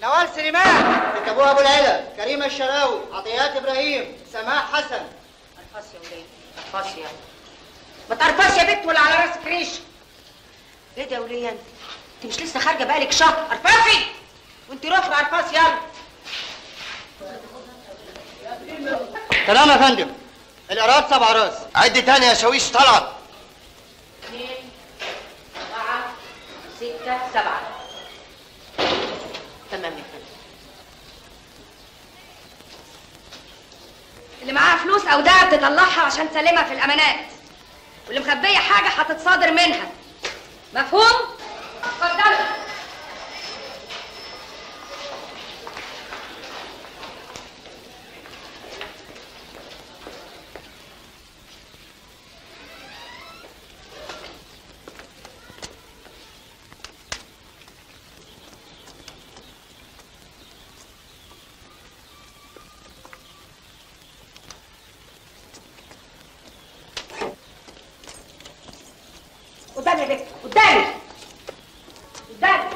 نوال سليمان بنت ابوها ابو العلا كريمه الشراوي عطيات ابراهيم سماح حسن ارفص يا وليه ارفص يا ما ترفص يا بنت ولا على راسك ريش ايه ده يا وليه انت انت مش لسه خارجه بقالك شهر ارفصي وانت رفع ارفص يلا تمام يا فندم الايراد سبع راس عد تاني يا شاويش طلعت اثنين أربعة ستة سبعة تمام يا فندم اللي معاها فلوس او دهب تطلعها عشان تسلمها في الامانات واللي مخبيه حاجه هتتصادر منها مفهوم اتفضلوا قدامي يا بنت قدامي قدامي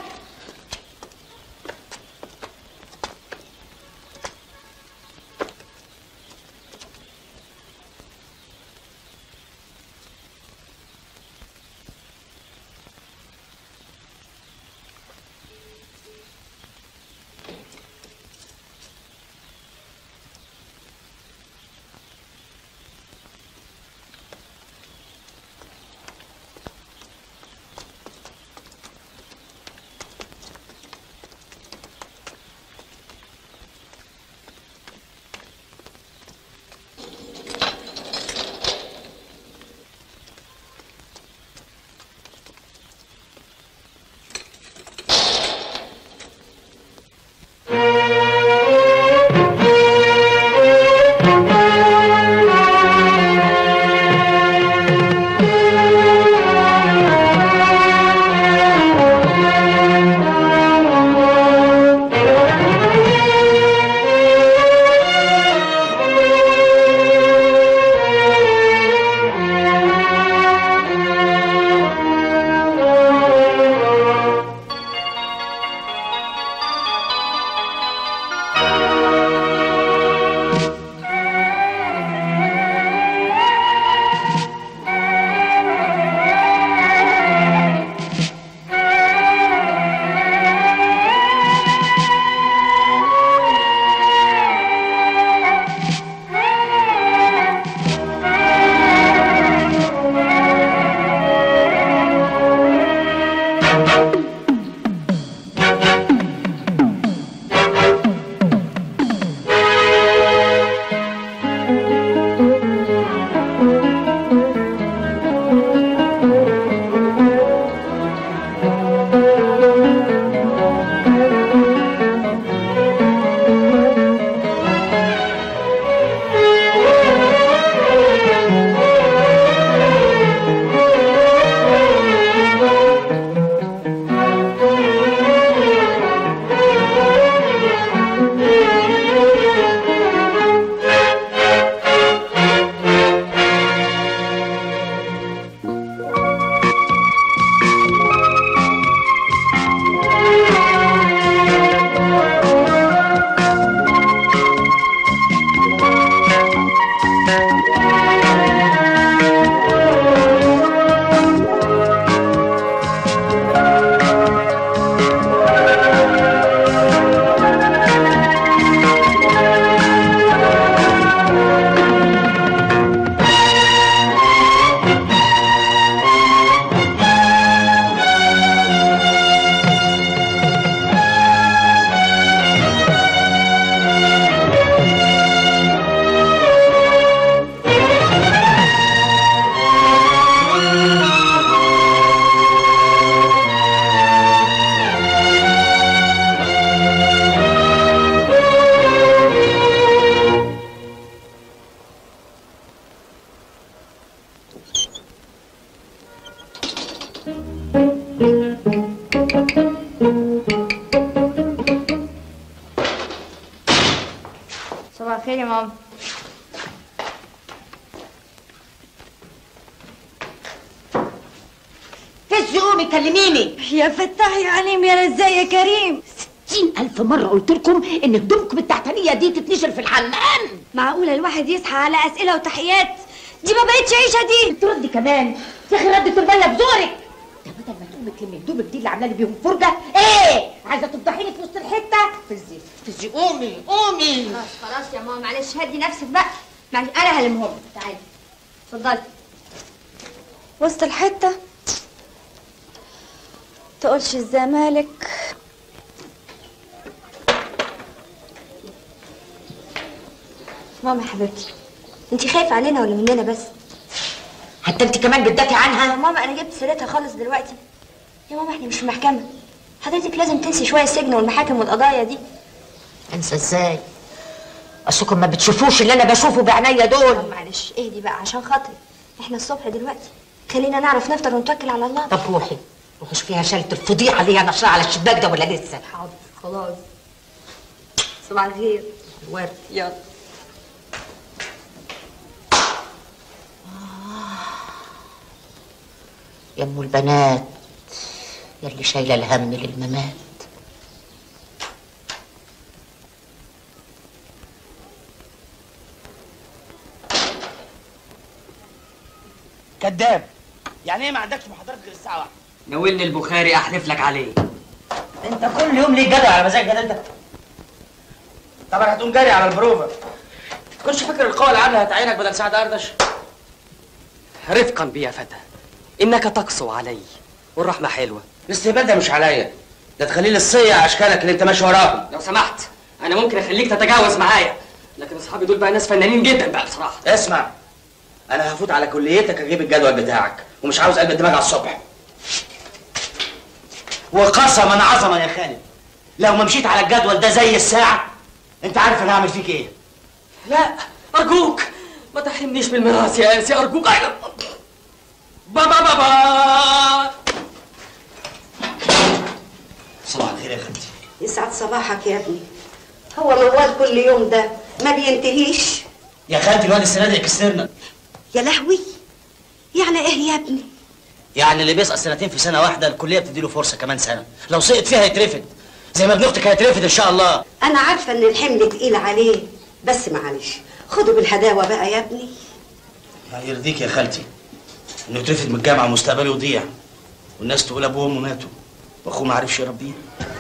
صباح الخير يا ماما فز قومي كلميني يا فتاح يا عليم يا رزاق يا كريم ستين ألف مرة قلت لكم إن هدومكم التحتانية دي تتنشر في الحمام معقولة الواحد يصحى على أسئلة وتحيات دي ما بقتش عيشة دي تردي كمان يا أخي ردت المية بزورك ده بدل ما تقومي تلمي هدومك دي اللي عاملة لي بيهم فرجة إيه عايزة تفضحيني في وسط الحتة فزي فزي قومي قومي خلاص خلاص يا ماما معلش هدي نفسك بقى معلش أنا هلمهم تعالي اتفضلي وسط الحتة تقولش الزمالك ماما يا حبيبتي انت خايفة علينا ولا مننا بس حتى أنت كمان بتدافعي يا عنها ماما انا جبت سيرتها خالص دلوقتي يا ماما احنا مش في محكمة حضرتك لازم تنسي شوية السجن والمحاكم والقضايا دي انسى ازاي اصلكم ما بتشوفوش اللي انا بشوفه بعينيا دول معلش اهدي بقى عشان خاطري احنا الصبح دلوقتي خلينا نعرف نفطر ونتوكل على الله طب روحي روحي شوفيها شالت الفضيحه اللي هي نشرها على الشباك ده ولا لسه حاضر خلاص صباح الخير ورد يلا يا ام البنات يلي شايله الهم للممات كذاب يعني ايه ما عندكش محاضرات غير الساعه واحدة ناولني البخاري احلف لك عليه انت كل يوم ليك جدع على مزاجك ده انت طبعا هتقوم جري على البروفه تكونش فاكر القوى العامله هتعينك بدل سعد اردش رفقا بي يا فتى انك تقسو علي والرحمه حلوه الاستهبال ده مش عليا ده تخليه للصيع اشكالك اللي انت ماشي وراهم لو سمحت انا ممكن اخليك تتجاوز معايا لكن اصحابي دول بقى ناس فنانين جدا بقى بصراحه اسمع انا هفوت على كليتك اجيب الجدول بتاعك ومش عاوز قلب الدماغ على الصبح وقسما عظما يا خالد لو ما مشيت على الجدول ده زي الساعه انت عارف انا هعمل فيك ايه لا ارجوك ما تحرمنيش بالميراث يا انسي ارجوك أيوة. بابا بابا صباح الخير يا خالتي يسعد صباحك يا ابني هو موال كل يوم ده ما بينتهيش يا خالتي الواد السنه دي كسرنا يا لهوي يعني ايه يا ابني يعني اللي بيسقط سنتين في سنه واحده الكليه بتديله فرصه كمان سنه لو سقط فيها هيترفد زي ما ابن اختك هيترفد ان شاء الله انا عارفه ان الحمل تقيل عليه بس معلش خده بالهداوه بقى يا ابني لا يرضيك يا خالتي انه يترفد من الجامعه ومستقبله يضيع والناس تقول ابوه وامه ماتوا واخوه ما عرفش يربيه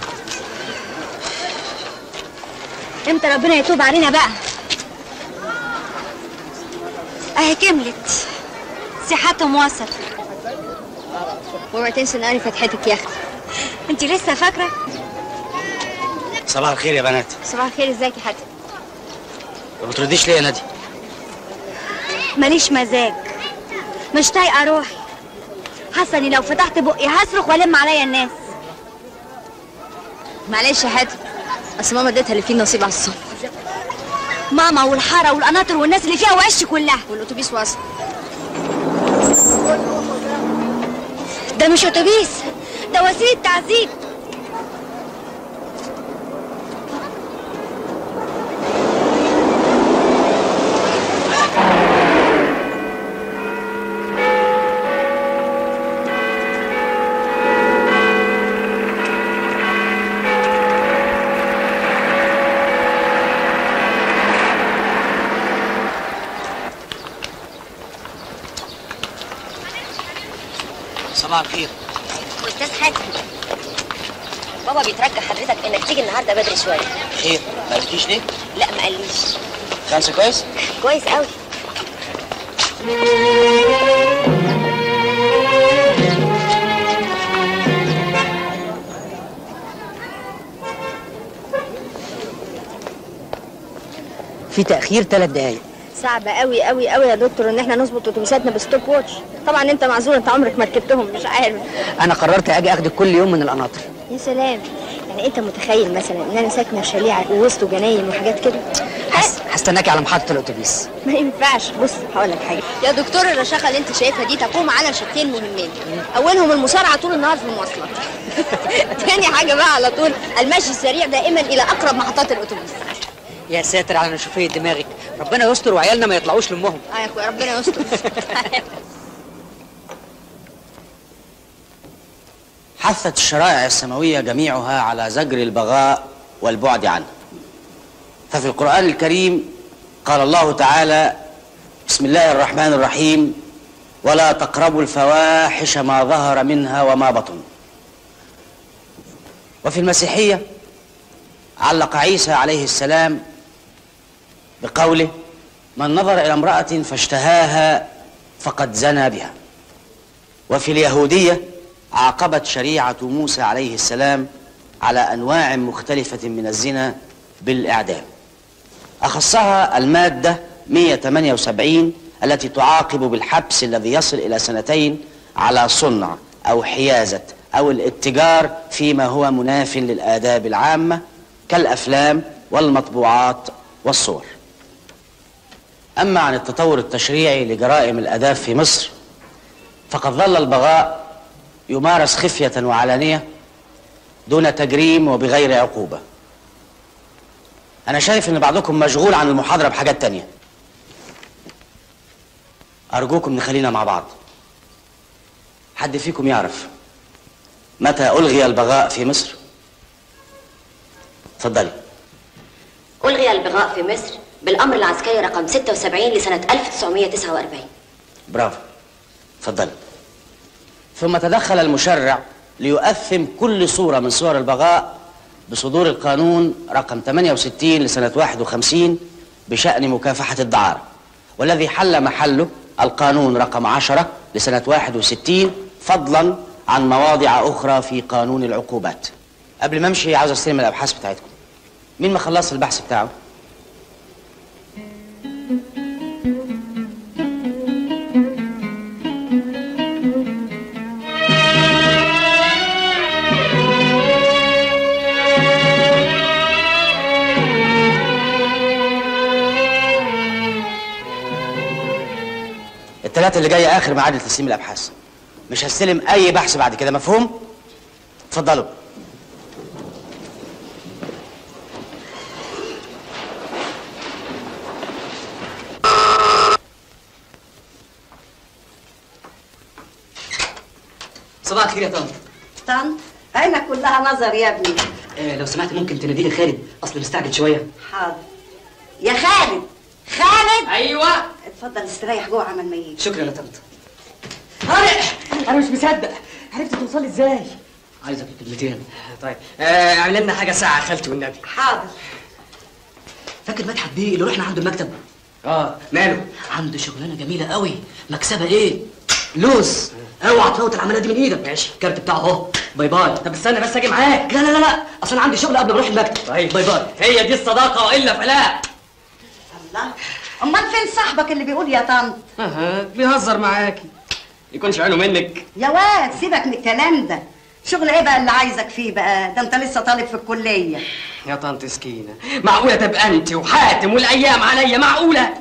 امتى ربنا يتوب علينا بقى اهي كملت صحتهم وصل اوعي تنسي نقري فتحتك يا اختي انت لسه فاكره صباح الخير يا بنات صباح الخير ازيك يا حاتم ما بترديش ليه يا نادي ماليش مزاج مش طايقه روحي حاسه اني لو فتحت بقي هصرخ والم عليا الناس معلش يا حاتم اصل ماما اديتها اللي فيه نصيب على الصبح ماما والحاره والقناطر والناس اللي فيها وعش كلها والاتوبيس وصل ده مش اتوبيس ده وسيله تعذيب صباح الخير استاذ حاتم بابا بيترجى حضرتك انك تيجي النهارده بدري شويه خير ما قلتيش ليه لا ما قاليش خمسه كويس كويس قوي في تاخير ثلاث دقايق صعب قوي قوي قوي يا دكتور ان احنا نظبط اتوبيساتنا بستوب واتش طبعا انت معذور انت عمرك ما ركبتهم مش عارف انا قررت اجي اخدك كل يوم من القناطر يا سلام يعني انت متخيل مثلا ان انا ساكنه في شارع ووسطه جناين وحاجات كده هس- هستناكي على محطه الاتوبيس ما ينفعش بص هقول لك حاجه يا دكتور الرشاقه اللي انت شايفها دي تقوم على شقين مهمين اولهم المصارعه طول النهار في المواصلات تاني حاجه بقى على طول المشي السريع دائما الى اقرب محطات الاتوبيس يا ساتر على نشوفيه دماغك ربنا يستر وعيالنا ما يطلعوش لامهم اه يا اخويا ربنا يستر حثت الشرائع السماوية جميعها على زجر البغاء والبعد عنه ففي القرآن الكريم قال الله تعالى بسم الله الرحمن الرحيم ولا تقربوا الفواحش ما ظهر منها وما بطن وفي المسيحية علق عيسى عليه السلام بقوله من نظر إلى امرأة فاشتهاها فقد زنى بها وفي اليهودية عاقبت شريعة موسى عليه السلام على أنواع مختلفة من الزنا بالإعدام أخصها المادة 178 التي تعاقب بالحبس الذي يصل إلى سنتين على صنع أو حيازة أو الاتجار فيما هو مناف للآداب العامة كالأفلام والمطبوعات والصور أما عن التطور التشريعي لجرائم الآداب في مصر فقد ظل البغاء يمارس خفية وعلانية دون تجريم وبغير عقوبة أنا شايف إن بعضكم مشغول عن المحاضرة بحاجات تانية أرجوكم نخلينا مع بعض حد فيكم يعرف متى ألغي البغاء في مصر؟ اتفضلي ألغي البغاء في مصر بالأمر العسكري رقم 76 لسنة 1949 برافو اتفضلي ثم تدخل المشرع ليؤثم كل صورة من صور البغاء بصدور القانون رقم 68 لسنة 51 بشأن مكافحة الدعارة والذي حل محله القانون رقم 10 لسنة 61 فضلا عن مواضع أخرى في قانون العقوبات قبل ما امشي عاوز استلم الأبحاث بتاعتكم مين ما خلص البحث بتاعه؟ الثلاثة اللي جاية آخر ميعاد لتسليم الأبحاث مش هستلم أي بحث بعد كده مفهوم؟ اتفضلوا صباح الخير يا طنط طنط عينك كلها نظر يا ابني آه لو سمحت ممكن تنادي لي خالد اصل مستعجل شويه حاضر يا خالد خالد ايوه اتفضل استريح جوه عمل ما يجي شكرا يا طنط طارق انا مش مصدق عرفت توصلي ازاي عايزك في كلمتين طيب آه اعمل لنا حاجه ساعه خالتي والنبي حاضر فاكر مدحت بيه اللي رحنا عنده المكتب اه ماله عنده شغلانه جميله قوي مكسبها ايه لوز اوعى تفوت العمليه دي من ايدك ماشي الكارت بتاعه اهو باي باي طب استنى بس اجي معاك لا لا لا لا اصل انا عندي شغل قبل ما اروح المكتب طيب باي باي هي دي الصداقه والا فلا الله امال فين صاحبك اللي بيقول يا طنط اها بيهزر معاكي يكونش عينه منك يا واد سيبك من الكلام ده شغل ايه بقى اللي عايزك فيه بقى ده انت لسه طالب في الكليه يا طنط سكينه معقوله تبقى انت وحاتم والايام عليا معقوله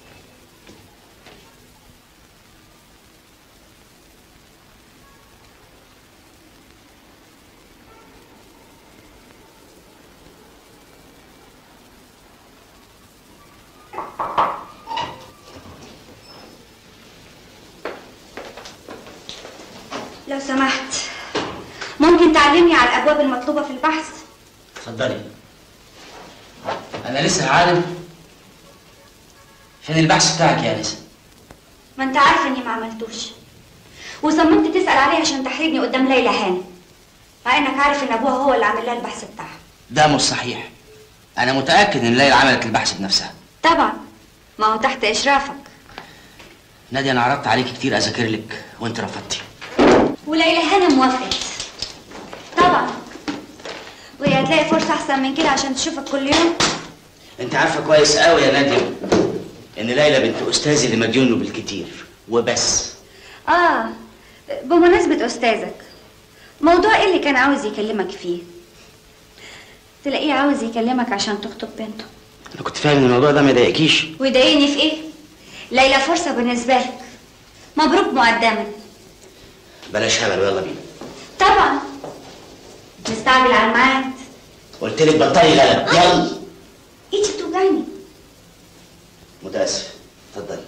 لو سمحت ممكن تعلمني على الابواب المطلوبه في البحث اتفضلي أنا لسه عالم فين البحث بتاعك يا أنسة؟ ما انت عارفه اني ما عملتوش وصممت تسال عليه عشان تحرجني قدام ليلى هانم مع انك عارف ان ابوها هو اللي عامل لها البحث بتاعها ده مش صحيح أنا متأكد إن ليلى عملت البحث بنفسها طبعا ما هو تحت اشرافك نادي أنا عرضت عليك كتير أذاكر لك وأنت رفضتي وليلى هانم وافقت طبعا وهي هتلاقي فرصه احسن من كده عشان تشوفك كل يوم أنت عارفة كويس قوي يا نادية إن ليلى بنت أستاذي اللي مديونه بالكتير وبس اه بمناسبه استاذك موضوع ايه اللي كان عاوز يكلمك فيه تلاقيه عاوز يكلمك عشان تخطب بنته أنا كنت فاهم إن الموضوع ده ما يضايقكيش ويضايقني في ايه ليلى فرصه بالنسبه لك مبروك مقدما بلاش هبل ويلا بينا طبعا مستعجل على الميعاد قلت لك بطلي غلب يلا ايدي بتوجعني متأسف اتفضلي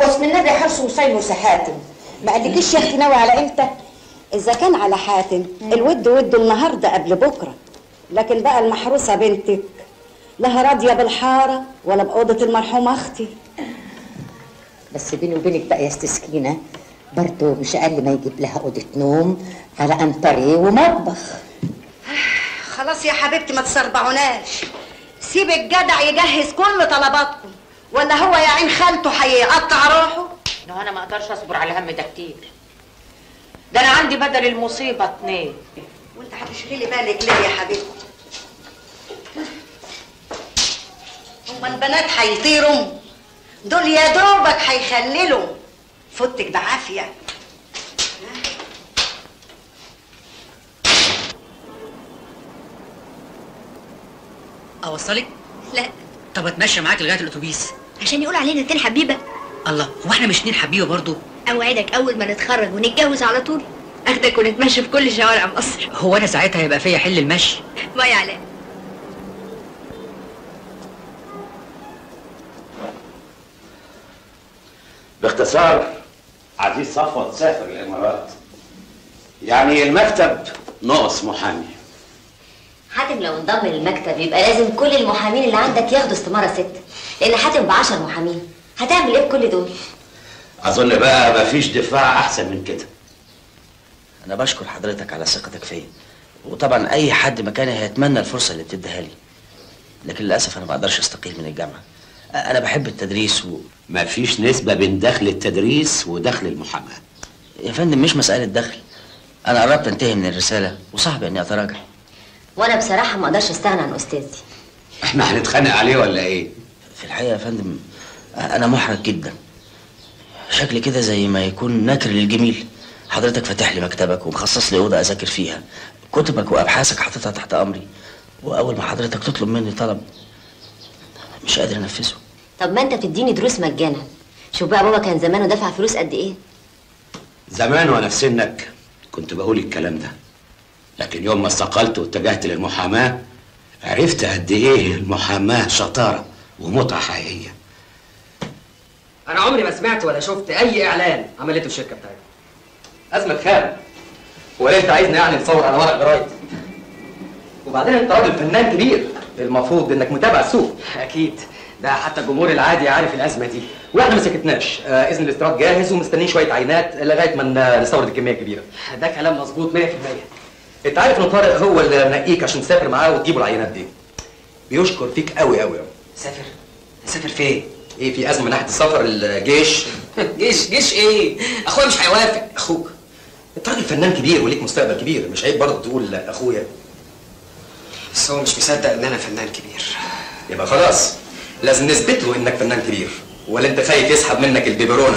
اسم النبي حرص وصين وسحاتم ما قالكيش يا اختي ناوي على امتى اذا كان على حاتم الود وده النهارده قبل بكره لكن بقى المحروسه بنتك لها راضيه بالحاره ولا باوضه المرحومه اختي بس بيني وبينك بقى يا ست سكينه برضه مش اقل ما يجيب لها اوضه نوم على انتريه ومطبخ خلاص يا حبيبتي ما تسربعوناش سيب الجدع يجهز كل طلباتكم ولا هو يا عين خالته هيقطع روحه لو انا ما اقدرش اصبر على هم ده كتير ده انا عندي بدل المصيبه اتنين وانت هتشغلي بالك ليه يا حبيبتي هما البنات هيطيروا دول يا دوبك هيخللوا فوتك بعافيه اوصلك لا طب اتمشى معاك لغايه الاتوبيس عشان يقول علينا اتنين حبيبه الله هو احنا مش اتنين حبيبه برضو اوعدك اول ما نتخرج ونتجوز على طول اخدك ونتمشى في كل شوارع مصر هو انا ساعتها هيبقى فيا حل المشي باي علاء باختصار عزيز صفوت سافر الامارات يعني المكتب ناقص محامي حاتم لو انضم للمكتب يبقى لازم كل المحامين اللي عندك ياخدوا استمارة ست لأن حاتم بعشر محامين هتعمل ايه بكل دول؟ اظن بقى مفيش دفاع احسن من كده انا بشكر حضرتك على ثقتك فيا وطبعا اي حد مكاني هيتمنى الفرصه اللي بتديها لي لكن للاسف انا ما اقدرش استقيل من الجامعه انا بحب التدريس و... مفيش نسبة بين دخل التدريس ودخل المحاماة يا فندم مش مساله دخل انا قربت انتهي من الرساله وصعب اني اتراجع وأنا بصراحة ما أقدرش أستغنى عن أستاذي احنا هنتخانق عليه ولا ايه؟ في الحقيقه يا فندم انا محرج جدا شكلي كده زي ما يكون نكر للجميل حضرتك فاتح لي مكتبك ومخصص لي اوضه اذاكر فيها كتبك وابحاثك حاططها تحت امري واول ما حضرتك تطلب مني طلب مش قادر انفذه طب ما أنت بتديني دروس مجانا شوف بقى بابا كان زمانه دفع فلوس قد إيه زمان وانا في سنك كنت بقول الكلام ده لكن يوم ما استقلت واتجهت للمحاماة عرفت قد ايه المحاماة شطارة ومتعة حقيقية انا عمري ما سمعت ولا شفت اي اعلان عملته الشركه بتاعتي ازمه خام ولا انت عايزني يعني نصور على ورق جرايد وبعدين انت راجل فنان كبير المفروض انك متابع السوق اكيد ده حتى الجمهور العادي عارف الازمه دي واحنا ما سكتناش آه اذن الاستيراد جاهز ومستنيين شويه عينات لغايه ما ن- نستورد الكميه الكبيره ده كلام مظبوط 100% انت عارف ان طارق هو اللي منقيك عشان تسافر معاه وتجيبوا العينات دي بيشكر فيك قوي قوي قوي سافر سافر فين ايه في ازمه من ناحيه السفر الجيش جيش جيش ايه اخويا مش هيوافق اخوك انت راجل فنان كبير وليك مستقبل كبير مش عيب برضه تقول لا اخويا بس هو مش مصدق ان انا فنان كبير يبقى خلاص لازم نثبت له انك فنان كبير ولا انت خايف يسحب منك البيبرونه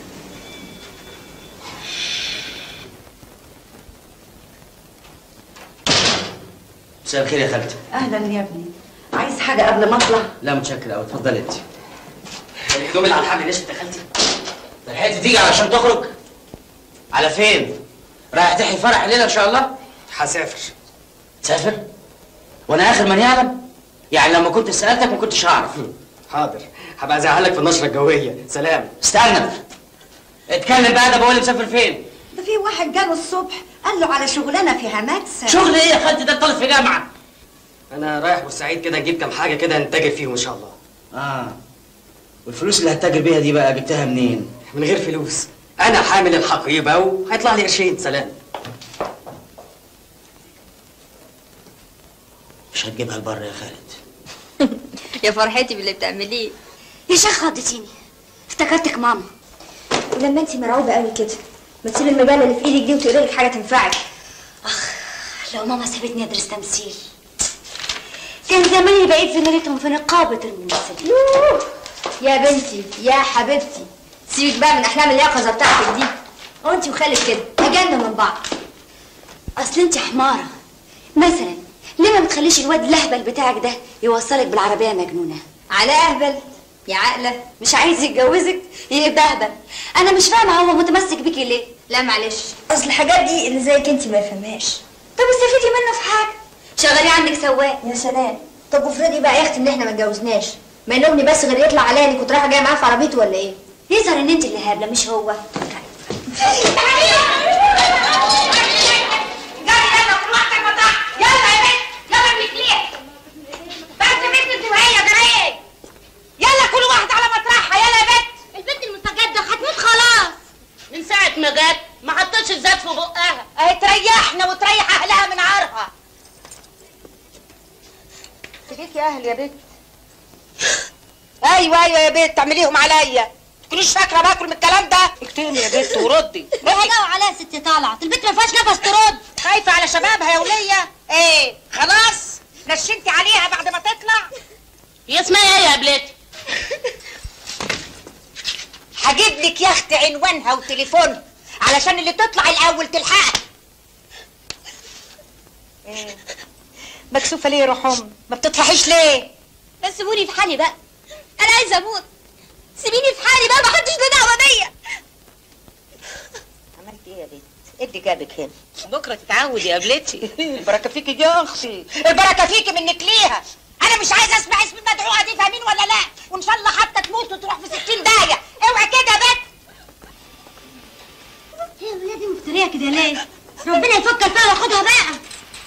مساء الخير يا خالتي اهلا يا ابني عايز حاجه قبل ما اطلع لا متشكر قوي اتفضل انت الهدوم اللي على الحبل ليش انت خالتي لحقت تيجي علشان تخرج على فين رايح تحيي فرح الليله ان شاء الله هسافر تسافر وانا اخر من يعلم يعني لما كنت سالتك ما كنتش هعرف حاضر هبقى ازعلك في النشره الجويه سلام استنى اتكلم بقى ده بقول لي مسافر فين ده في واحد جاله الصبح قال له على شغلانه فيها مكسب شغل ايه يا خالتي ده طالب في جامعه انا رايح بورسعيد كده نجيب كام حاجه كده نتاجر فيهم ان شاء الله اه والفلوس اللي هتتاجر بيها دي بقى جبتها منين من غير فلوس انا حامل الحقيبه وهيطلع لي قرشين سلام مش هتجيبها لبره يا خالد يا فرحتي باللي بتعمليه يا شيخ خضتيني افتكرتك ماما ولما انت مرعوبه قوي كده ما تسيبي المجله اللي في ايدك دي وتقري لك حاجه تنفعك لو ماما سابتني أدرس تمثيل كان زماني بقيت في نيلتهم في نقابة الممثلين يوه. يا بنتي يا حبيبتي سيبك بقى من احلام اليقظه بتاعتك دي هو انت وخالد كده اجلنا من بعض أصل أنت حمارة مثلا ليه ما بتخليش الواد اللهبل بتاعك ده يوصلك بالعربية مجنونة على اهبل يا عقله مش عايز يتجوزك يبهبل أنا مش فاهمة هو متمسك بيكي ليه لا معلش اصل الحاجات دي اللي زيك انت ما يفهمهاش طب استفيدي منه في حاجة شغلي عندك سواق يا سلام طب وافرضي بقى يا اختي ان احنا ما اتجوزناش ما يلومني بس غير يطلع عليا اني كنت رايحه جايه معاه في عربيته ولا ايه يظهر ان انت اللي هابله مش هو يلا كل واحد على مطرحها يلا يا بنت البنت المستجدة هتموت خلاص من ساعة ما جت ما حطتش الزاد في بقها اهي تريحنا وتريح اهلها من عارها تجيك يا اهل يا بنت ايوه ايوه يا بنت تعمليهم عليا تكونيش فاكره باكل من الكلام ده اكتمي يا بنت وردي هيجوا عليها ست طلعت البنت ما فيهاش نفس ترد خايفه على شبابها يا وليه ايه خلاص نشنتي عليها بعد ما تطلع هي اسمها ايه يا بلاتي هجيب لك يا اختي عنوانها وتليفونها علشان اللي تطلع الاول تلحقها إيه؟ مكسوفه ليه يا روح امي ما بتطرحيش ليه بس سيبوني في حالي بقى انا عايزه اموت سيبيني في حالي بقى ما حدش له دعوه بيا عملت ايه يا بنت؟ ايه اللي جابك هنا؟ بكره تتعودي يا قبلتي البركه فيكي يا اختي البركه فيكي منك ليها انا مش عايزه اسمع اسم المدعوه دي فاهمين ولا لا وان شاء الله حتى تموت وتروح في 60 داهيه اوعي كده يا بنت هي الولاد دي مفتريه كده ليه ربنا يفكر فيها وياخدها بقى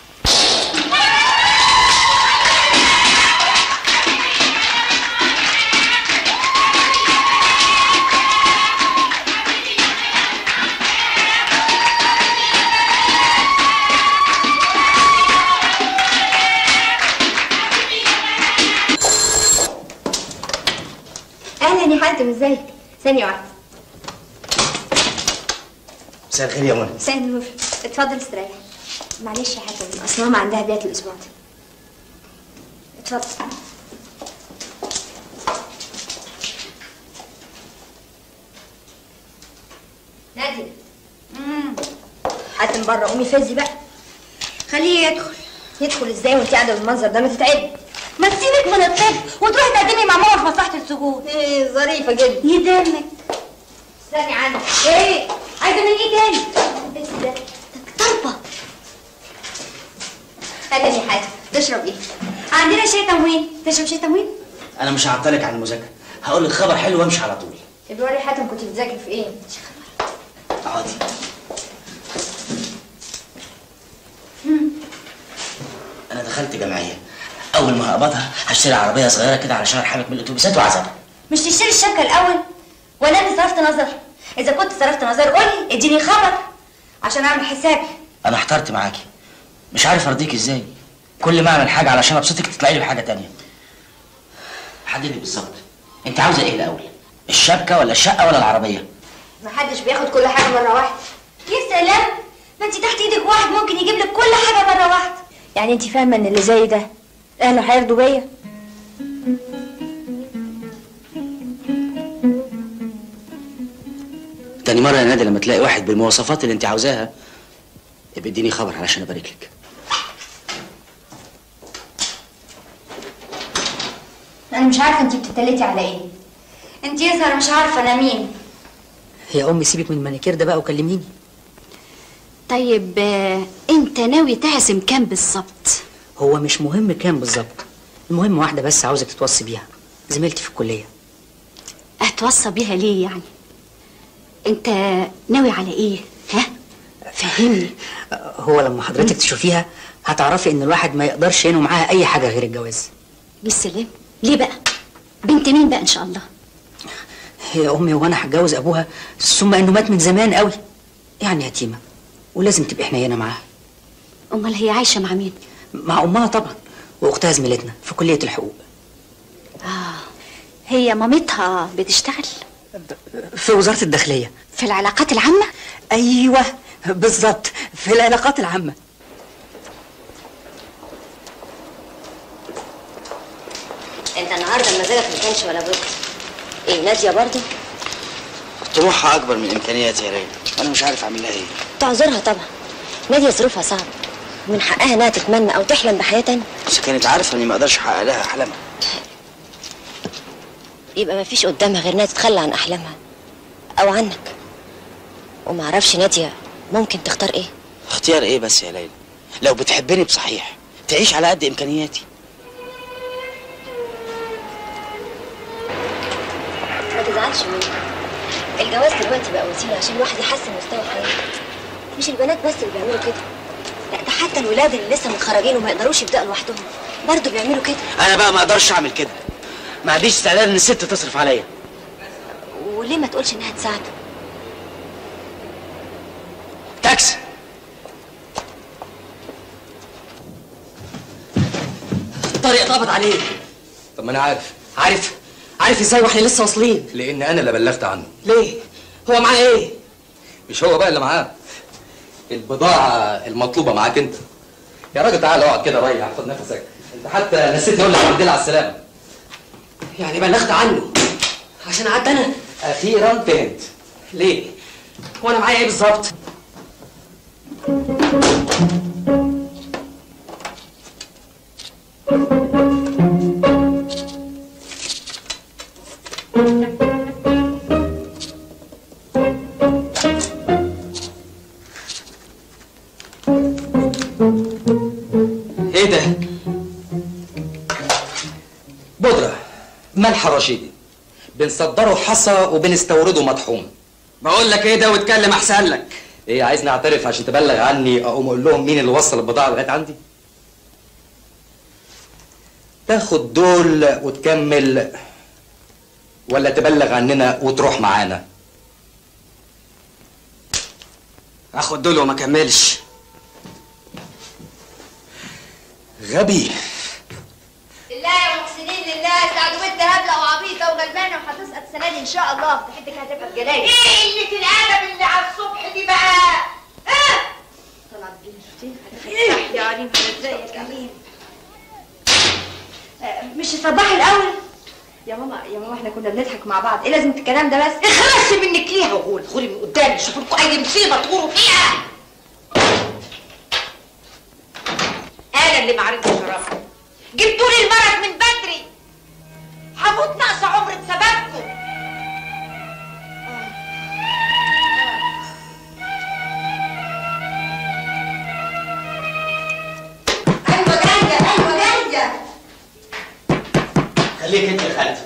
اهلا يا حاتم ازيك ثانيه واحده مساء الخير يا منى مساء النور اتفضل استريح معلش يا حاتم اصل ماما عندها بيات الاسبوع ده اتفضل نادية حاتم بره قومي فزي بقى خليه يدخل يدخل ازاي وانت قاعده بالمنظر ده ما تتعبي ما تسيبك من الطب وتروحي تقدمي مع ماما في مصلحه السجون ايه ظريفه جدا يدمك استني عني ايه عايزه مني ايه تاني ايه ده طربه هات يا حاتم تشرب ايه عندنا شاي تموين تشرب شاي تموين انا مش هعطلك عن المذاكره هقول لك خبر حلو وامشي على طول يبقى وري حاتم كنت بتذاكري في ايه اقعدي انا دخلت جمعيه اول ما هقبضها هشتري عربيه صغيره كده علشان ارحمك من الاتوبيسات وعذابها مش تشتري الشبكه الاول ولا انت صرفت نظر اذا كنت صرفت نظر قولي اديني خبر عشان اعمل حسابي انا احترت معاكي مش عارف ارضيك ازاي كل ما اعمل حاجه علشان ابسطك تطلعي لي بحاجه تانية حددي بالظبط انت عاوزه ايه الاول الشبكه ولا الشقه ولا العربيه محدش بياخد كل حاجه مره واحده يا سلام ما انت تحت ايدك واحد ممكن يجيب لك كل حاجه مره واحده يعني انت فاهمه ان اللي زي ده اهله هيرضوا بيا تاني مره يا نادي لما تلاقي واحد بالمواصفات اللي انت عاوزاها يبقى اديني خبر علشان ابارك لك انا مش عارفه انت بتتلتي على ايه انت يظهر مش عارفه انا مين يا امي سيبك من المانيكير ده بقى وكلميني طيب آه، انت ناوي تعزم كام بالظبط هو مش مهم كام بالظبط المهم واحده بس عاوزك تتوصي بيها زميلتي في الكليه هتوصى بيها ليه يعني انت ناوي على ايه ها فهمني هو لما حضرتك تشوفيها هتعرفي ان الواحد ما يقدرش ينوي معاها اي حاجه غير الجواز بالسلام ليه بقى بنت مين بقى ان شاء الله يا امي وانا هتجوز ابوها ثم انه مات من زمان قوي يعني يتيمه ولازم تبقي حنينه معاها امال هي عايشه مع مين مع امها طبعا واختها زميلتنا في كليه الحقوق اه هي مامتها بتشتغل في وزاره الداخليه في العلاقات العامه ايوه بالظبط في العلاقات العامه انت النهارده مزاجك ما كانش ولا بكره ايه ناديه برضه طموحها اكبر من امكانياتي يا ريم انا مش عارف اعمل لها ايه تعذرها طبعا ناديه ظروفها صعبه من حقها انها تتمنى او تحلم بحياه تانية بس كانت عارفه اني ما اقدرش احقق لها احلامها يبقى ما فيش قدامها غير انها تتخلى عن احلامها او عنك وما اعرفش ناديه ممكن تختار ايه اختيار ايه بس يا ليلى لو بتحبني بصحيح تعيش على قد امكانياتي ما تزعلش مني الجواز دلوقتي بقى وسيله عشان الواحد يحسن مستوى حياته مش البنات بس اللي بيعملوا كده لا ده حتى الولاد اللي لسه متخرجين وما يقدروش يبداوا لوحدهم برضه بيعملوا كده انا بقى ما اقدرش اعمل كده ما عنديش استعداد ان الست تصرف عليا وليه ما تقولش انها تساعده تاكسي طارق اتقبض عليه طب ما انا عارف عارف عارف ازاي واحنا لسه واصلين لان انا اللي بلغت عنه ليه هو معاه ايه مش هو بقى اللي معاه البضاعه المطلوبه معاك انت يا راجل تعالى اقعد كده ريح خد نفسك انت حتى نسيت اقول لك الحمد لله على السلامه يعني بلغت عنه عشان قعدت انا اخيرا فهمت ليه هو انا معايا ايه بالظبط ايه ده بودره ملح رشيدي بنصدره حصى وبنستورده مطحون بقول لك ايه ده واتكلم احسن لك ايه عايزني اعترف عشان تبلغ عني اقوم اقول لهم مين اللي وصل البضاعه لغايه عندي تاخد دول وتكمل ولا تبلغ عننا وتروح معانا اخد دول وما كملش غبي لله يا محسنين لله سعد بنت هبله وعبيطه وغلبانه وهتسقط السنه دي ان شاء الله فرحتك هتبقى بجلاله ايه قله الادب اللي على الصبح دي بقى ها طلعت بيه شفتي هتفتح يا عليم ازيك يا عليم آه، مش صباحي الاول يا ماما يا ماما احنا كنا بنضحك مع بعض ايه لازم الكلام ده بس اخلصي منك ليها وقول خدي من قدامي شوفوا لكم اي مصيبه تغوروا فيها انا اللي ما عرفتش اشرفها جبتوا لي المرض من بدري هموت ناقصه عمر بسببكم ايوه جايه ايوه جايه خليك انت يا خالد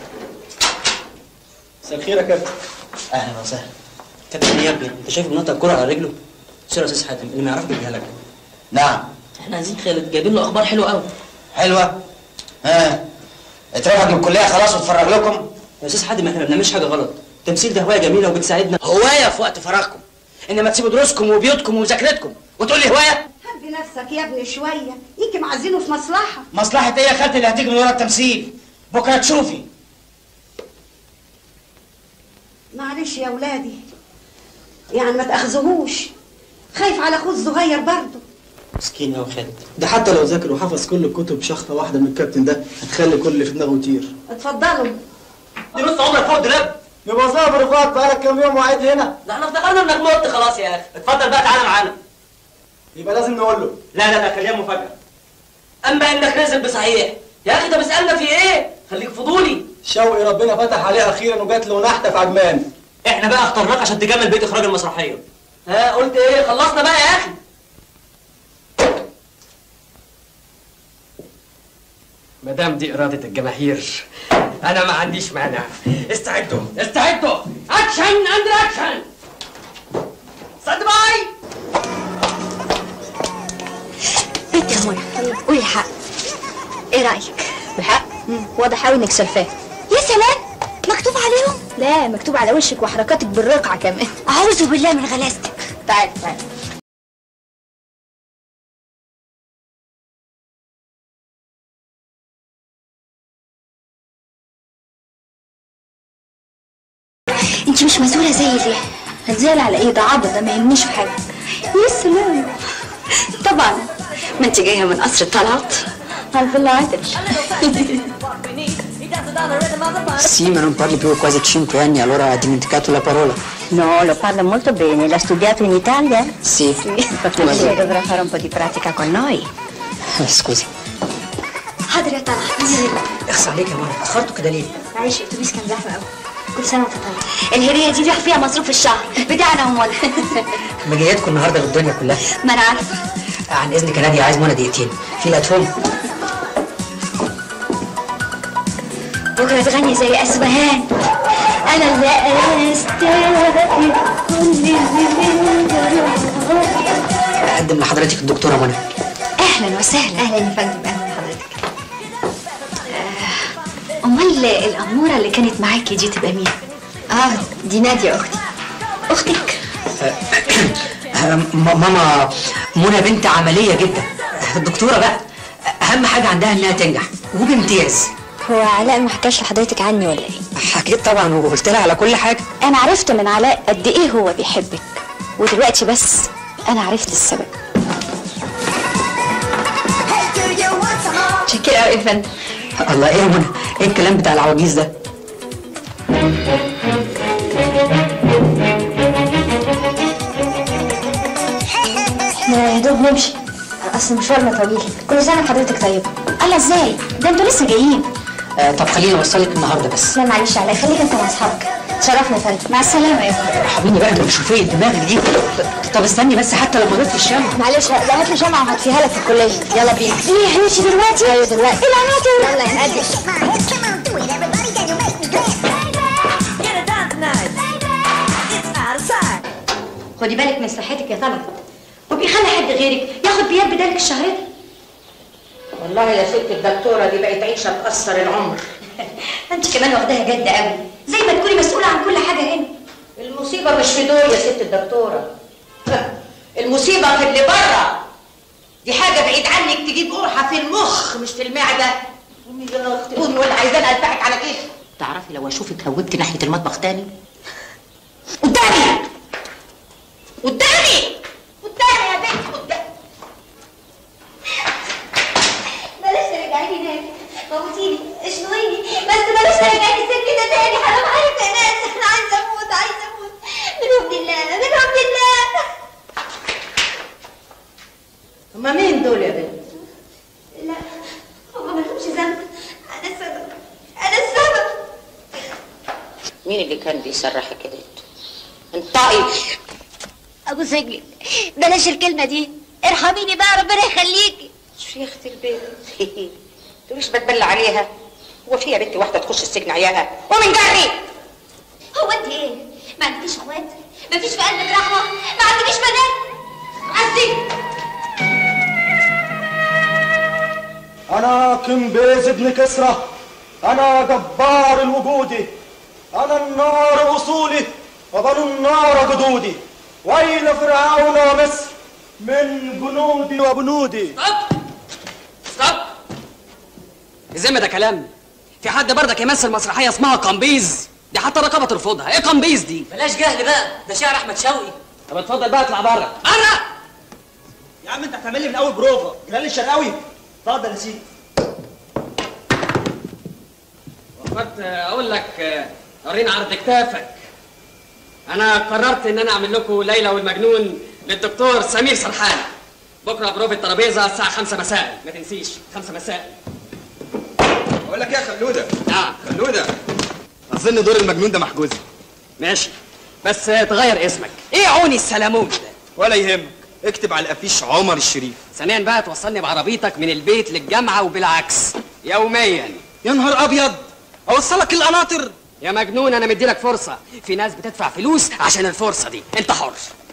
مساء الخير يا كابتن اهلا وسهلا كابتن يا ابني انت شايف منطق الكرة على رجله؟ سير يا استاذ حاتم اللي ما يعرف بيجيها لك نعم احنا عايزين خالد جايبين له اخبار حلوه قوي حلوه ها اترفض من الكليه خلاص واتفرج لكم يا استاذ حاتم احنا ما بنعملش حاجه غلط التمثيل ده هوايه جميله وبتساعدنا هوايه في وقت فراغكم انما تسيبوا دروسكم وبيوتكم ومذاكرتكم وتقول لي هوايه هدي نفسك يا ابني شويه يمكن عايزينه في مصلحه مصلحه ايه يا خالتي اللي هتيجي من ورا التمثيل بكره تشوفي معلش يا ولادي يعني ما تاخذوهوش خايف على اخوه الصغير برضه مسكين يا خالد ده حتى لو ذاكر وحفظ كل الكتب شخطه واحده من الكابتن ده هتخلي كل اللي في دماغه يطير اتفضلوا دي نص عمرك فوق دولاب يبقى صابر فات بقالك كام يوم وقاعد هنا لا احنا افتكرنا انك مت خلاص يا اخي اتفضل بقى تعالى معانا يبقى لازم نقول له لا لا لا خليها مفاجاه اما انك نازل بصحيح يا اخي ده بيسالنا في ايه خليك فضولي شوقي ربنا فتح عليه اخيرا وجات له نحته في عجمان احنا بقى اخترناك عشان تكمل بيت اخراج المسرحيه ها قلت ايه خلصنا بقى يا اخي ما دام دي اراده الجماهير انا ما عنديش مانع استعدوا استعدوا اكشن اند اكشن ستاند باي بنت يا منى قولي الحق ايه رايك بالحق واضح قوي انك سلفاه يا سلام مكتوب عليهم لا مكتوب على وشك وحركاتك بالرقعه كمان اعوذ بالله من غلاستك تعالي تعالي انت مش مسؤوله زي ليه هتزعل على ايه ده عبط ده ما يهمنيش في حاجه يا سلام طبعا ما انت جايه من قصر طلعت على الفيلا عادل Sì, ma non parli più quasi 5 anni, allora hai dimenticato la parola. No, lo parla molto bene. L'ha studiato in Italia? Sì. Lei dovrà fare un po' di pratica con noi. Eh, Scusi. حاضر يا طلعت اخس عليك يا مرة اخرتوا كده ليه؟ معلش الاتوبيس كان زحمه قوي كل سنه وانت طيب الهديه دي راح فيها مصروف الشهر بتاعنا ومنى مجياتكم النهارده بالدنيا كلها ما انا عارفه عن اذنك يا ناديه عايز منى دقيقتين في الاتفهم بكره تغني زي اسبهان انا اللي استاهل كل اللي من جراح اقدم لحضرتك الدكتوره منى اهلا وسهلا اهلا يا فندم اهلا بحضرتك آه، امال الاموره اللي كانت معاكي دي تبقى مين اه دي ناديه اختي اختك آه، م- ماما منى بنت عمليه جدا الدكتوره بقى اهم حاجه عندها انها تنجح وبامتياز هو علاء ما حكاش لحضرتك عني ولا ايه حكيت طبعا وقلت لها على كل حاجه انا عرفت من علاء قد ايه هو بيحبك ودلوقتي بس انا عرفت السبب شكرا قوي يا فندم الله ايه يا منى ايه الكلام بتاع العواجيز ده احنا يا دوب نمشي اصل مشوارنا طويل كل سنه وحضرتك طيبه الله ازاي ده انتوا لسه جايين آه طب خليني اوصلك النهارده بس لا معلش علاء خليك انت مع اصحابك تشرفنا يا فندم مع السلامه يا فندم ارحميني بقى من شوفيه دماغك دي طب استني بس حتى لما نطفي الشمع معلش لا هات لي شمعة وهطفيها لك في الكلية يلا بينا ايه هنمشي دلوقتي؟ ايوه دلوقتي ايه العناصر؟ يلا يا نقدم خدي بالك من صحتك يا طلعت وبيخلي حد غيرك ياخد بيد بدالك الشهر ده والله يا ست الدكتورة دي بقت عيشة تأثر العمر انت كمان واخداها جد قوي زي ما تكوني مسؤولة عن كل حاجة هنا المصيبة مش في دول يا ست الدكتورة المصيبة في اللي بره دي حاجة بعيد عنك تجيب قرحة في المخ مش في المعدة قومي يا اختي قومي ولا عايزاني الفحك على كده تعرفي لو اشوفك هوبتي ناحية المطبخ تاني قدامي قدامي قدامي يا بنت قدامي بلاش ترجعيني تاني موتيني اشنقيني بس بلاش ترجعيني السجن ده تاني حرام عليك يا ناس انا عايزه اموت عايزه اموت من عبد الله من عبد الله هما مين دول يا بنت؟ لا هما مالهمش ذنب انا السبب انا السبب مين اللي كان بيسرحك كده انطقي ابو سجن بلاش الكلمه دي ارحميني بقى ربنا يخليكي شو يا اختي البيت انت مش بتبلى عليها هو في يا بنتي واحده تخش السجن عياها ومن جري هو انت ايه ما عندكيش اخوات ما فيش في قلبك رحمه ما عندكيش بنات عزي أنا كمبيز ابن كسرى أنا جبار الوجود أنا النار أصولي وبنو النار جدودي ويل فرعون ومصر من جنودي وبنودي ستوب الذمة ده كلام في حد بردك يمثل مسرحية اسمها قمبيز دي حتى الرقابة ترفضها ايه قمبيز دي بلاش جهل بقى ده شعر احمد شوقي طب اتفضل بقى اطلع بره بره يا عم انت هتعمل لي من اول بروفا جلال الشرقاوي اتفضل يا سيدي فكرت اقول لك ورينا عرض كتافك انا قررت ان انا اعمل لكم ليلى والمجنون للدكتور سمير سرحان بكره بروف الترابيزه الساعه 5 مساء ما تنسيش 5 مساء بقول لك ايه يا خلوده نعم خلوده اظن دور المجنون ده محجوز ماشي بس تغير اسمك ايه عوني السلامون ده ولا يهمك اكتب على الافيش عمر الشريف ثانيا بقى توصلني بعربيتك من البيت للجامعه وبالعكس يوميا يا نهار ابيض اوصلك القناطر يا مجنون انا مديلك فرصه في ناس بتدفع فلوس عشان الفرصه دي انت حر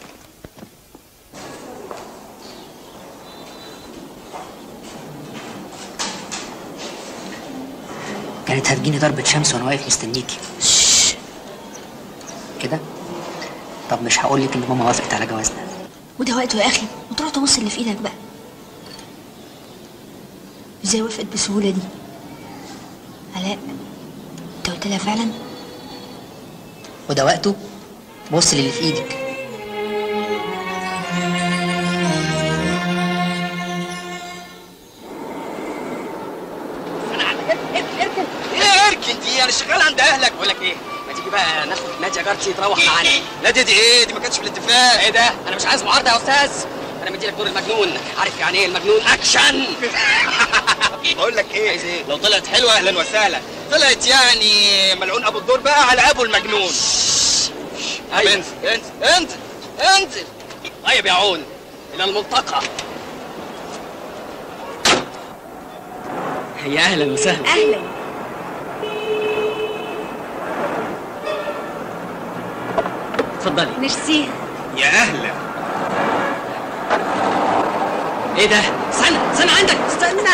كانت هتجيني ضربة شمس وانا واقف مستنيكي شش. كده طب مش هقول لك ان ماما وافقت على جوازنا وده وقته يا اخي وتروح تبص اللي في ايدك بقى ازاي وافقت بالسهوله دي علاء انت قلت لها فعلا وده وقته بص للي في ايدك ايه اركن دي انا شغال عند اهلك بقول لك ايه ما تيجي بقى ناخد ناديه جارتي تروح معانا ناديه دي ايه دي ما كانتش في الاتفاق ايه ده انا مش عايز معارضه يا استاذ انا مديلك دور المجنون عارف يعني ايه المجنون اكشن بقول لك ايه لو طلعت حلوه اهلا وسهلا طلعت يعني ملعون ابو الدور بقى على ابو المجنون أيوة. انزل انزل انزل انزل طيب يا عون الى الملتقى يا اهلا وسهلا اهلا اتفضلي ميرسي يا اهلا ايه ده استنى استنى عندك استنى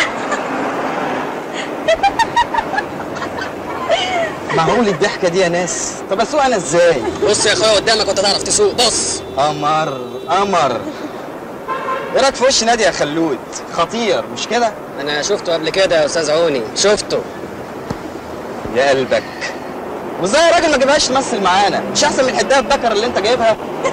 معقول الضحكه دي يا ناس طب اسوق انا ازاي بص يا اخويا قدامك وانت تعرف تسوق بص قمر قمر ايه رايك في وش نادي يا خلود خطير مش كده انا شفته قبل كده يا استاذ عوني شفته يا قلبك وازاي يا راجل ما جبهاش تمثل معانا مش احسن من حدايه بكر اللي انت جايبها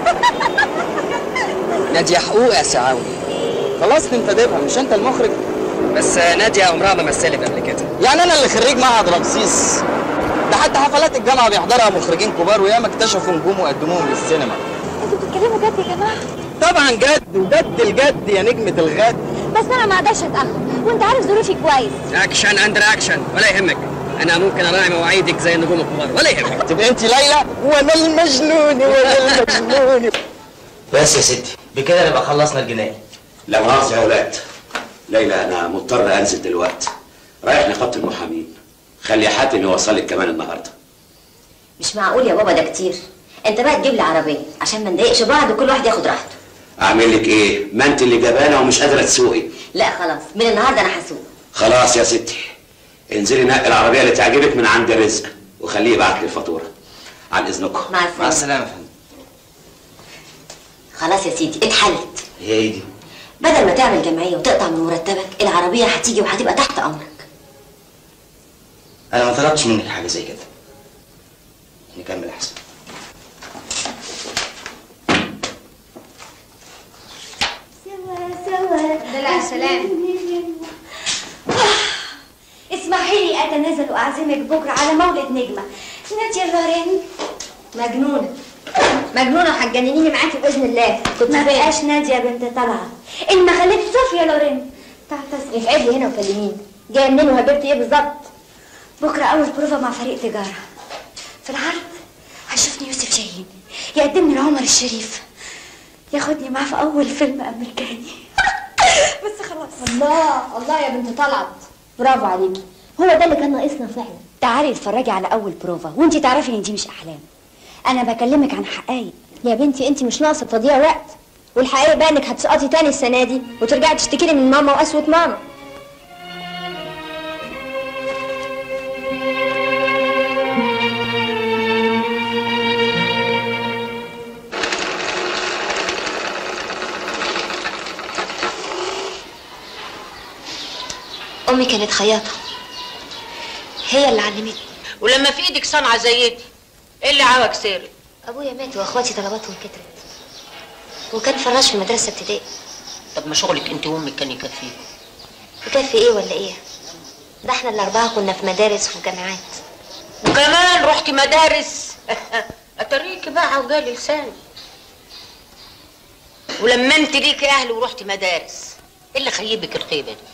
نادية حقوق يا سعاوي خلاص تنتدبها مش انت المخرج بس نادية عمرها ما مثلت قبل كده يعني انا اللي خريج معهد رمسيس ده حتى حفلات الجامعه بيحضرها مخرجين كبار وياما اكتشفوا نجوم وقدموهم للسينما انتوا بتتكلموا جد يا جماعه طبعا جد وجد الجد يا نجمه الغد بس انا ما اقدرش اتاخر وانت عارف ظروفي كويس اكشن اندر اكشن ولا يهمك انا ممكن اراعي مواعيدك زي النجوم الكبار ولا يهمك تبقى انت ليلى وانا المجنون وانا المجنون بس يا ستي بكده نبقى خلصنا الجناية لا مؤاخذة يا ولاد ليلى أنا مضطر أنزل دلوقتي رايح نقابة المحامين خلي حاتم يوصلك كمان النهارده مش معقول يا بابا ده كتير انت بقى تجيب لي عربيه عشان ما نضايقش بعض وكل واحد ياخد راحته أعمل لك إيه؟ ما أنت اللي جبانة ومش قادرة تسوقي لا خلاص من النهارده انا هسوق خلاص يا ستي انزلي نقي العربية اللي تعجبك من عند رزق وخليه يبعت لي الفاتورة على إذنكم مع السلامه مع السلامة يا فندم خلاص يا سيدي اتحلت هي ايه دي؟ بدل ما تعمل جمعيه وتقطع من مرتبك العربيه هتيجي وهتبقى تحت امرك أنا ما طلبتش منك حاجة زي كده نكمل أحسن دلع السلام اسمحي لي اتنازل واعزمك بكره على مولد نجمه ناديه لورين مجنونه مجنونه هتجننيني معاكي باذن الله كنت ما بقاش ناديه بنت طلعت ان ما خليت صوفيا لورين تعتذري افعلي لي هنا وكلميني جايه منين وهجبتي ايه بالظبط بكره اول بروفه مع فريق تجاره في العرض هيشوفني يوسف شاهين يقدمني لعمر الشريف ياخدني معاه في اول فيلم امريكاني بس خلاص الله الله يا بنت طلعت برافو عليكي هو ده اللي كان ناقصنا فعلا تعالي اتفرجي على اول بروفا وانتي تعرفي ان دي مش احلام انا بكلمك عن حقائق يا بنتي انتي مش ناقصه تضييع وقت والحقيقه بقى انك هتسقطي تاني السنه دي وترجعي تشتكي لي من ماما وقسوه ماما امي كانت خياطه هي اللي علمتني ولما في ايدك صنعه زي دي ايه اللي عوج سيرك ابويا مات واخواتي طلباتهم كترت وكان فراش في مدرسه ابتدائي طب ما شغلك انت وامك كان يكفيك يكفي ايه ولا ايه ده احنا الاربعه كنا في مدارس وجامعات وكمان رحت مدارس اتريكي بقى وجالي لساني ولما انت ليكي اهل ورحت مدارس ايه اللي خيبك الخيبه دي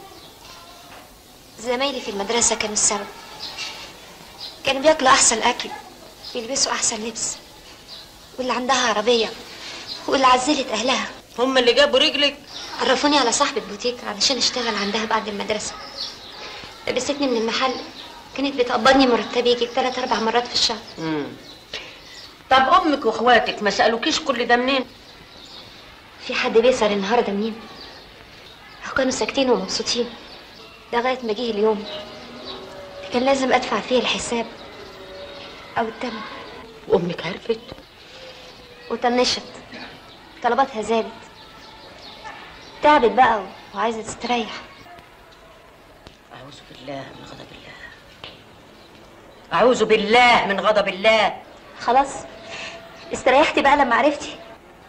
زمايلي في المدرسه كانوا السبب كانوا بياكلوا احسن اكل بيلبسوا احسن لبس واللي عندها عربيه واللي عزلت اهلها هم اللي جابوا رجلك عرفوني على صاحبة بوتيك علشان اشتغل عندها بعد المدرسة لبستني من المحل كانت بتقبضني مرتبي يجي ثلاث اربع مرات في الشهر مم. طب امك واخواتك ما سالوكيش كل ده منين في حد بيسأل النهارده منين كانوا ساكتين ومبسوطين لغاية ما جه اليوم كان لازم ادفع فيه الحساب او الثمن وامك عرفت وطنشت طلباتها زادت تعبت بقى وعايزة تستريح اعوذ بالله من غضب الله اعوذ بالله من غضب الله خلاص استريحتي بقى لما عرفتي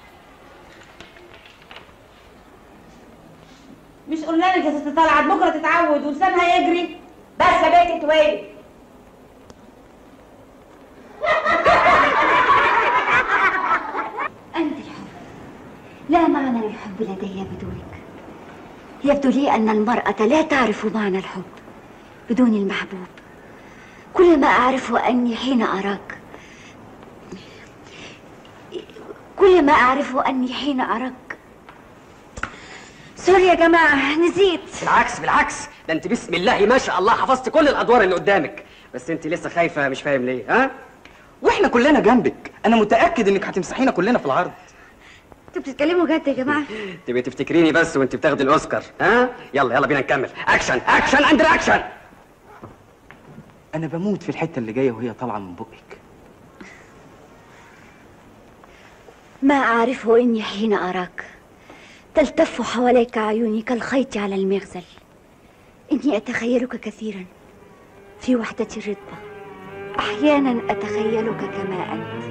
مش قلنا لك يا ست طلعت بكره تتعود ولسانها يجري بس يا بنتي توالي أنت الحب لا معنى للحب لدي بدونك يبدو لي أن المرأة لا تعرف معنى الحب بدون المحبوب كل ما أعرفه أني حين أراك كل ما أعرفه أني حين أراك سوري يا جماعة نسيت بالعكس بالعكس ده انت بسم الله ما شاء الله حفظت كل الادوار اللي قدامك بس انت لسه خايفه مش فاهم ليه ها واحنا كلنا جنبك انا متاكد انك هتمسحينا كلنا في العرض انتوا بتتكلموا جد يا جماعه تبقي تفتكريني بس وانت بتاخدي الاوسكار ها يلا يلا بينا نكمل اكشن اكشن اند اكشن انا بموت في الحته اللي جايه وهي طالعه من بقك ما أعرفه إني حين أراك تلتف حواليك عيوني كالخيط على المغزل إني أتخيلك كثيرا في وحدة الرضا أحيانا أتخيلك كما أنت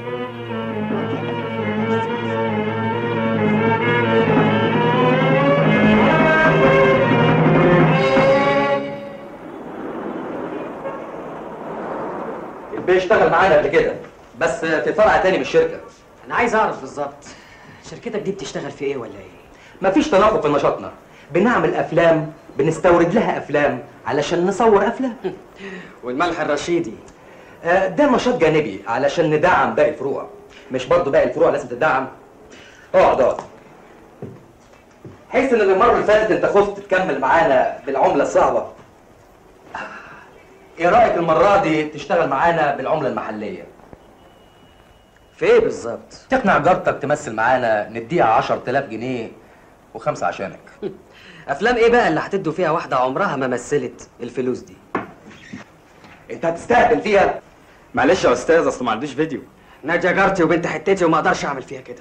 بيشتغل معانا قبل كده بس في فرع تاني من الشركه انا عايز اعرف بالظبط شركتك دي بتشتغل في ايه ولا ايه مفيش تناقض في نشاطنا بنعمل افلام بنستورد لها افلام علشان نصور افلام والملح الرشيدي آه، ده نشاط جانبي علشان ندعم باقي الفروع مش برضه باقي الفروع لازم تدعم اقعد اقعد حيث ان المره اللي فاتت انت خفت تكمل معانا بالعمله الصعبه ايه رايك المره دي تشتغل معانا بالعمله المحليه في ايه بالظبط تقنع جارتك تمثل معانا نديها 10000 جنيه وخمسه عشانك افلام ايه بقى اللي هتدوا فيها واحده عمرها ما مثلت الفلوس دي انت هتستهبل فيها معلش يا استاذ اصل ما عنديش فيديو ناديه جارتي وبنت حتتي وما اقدرش اعمل فيها كده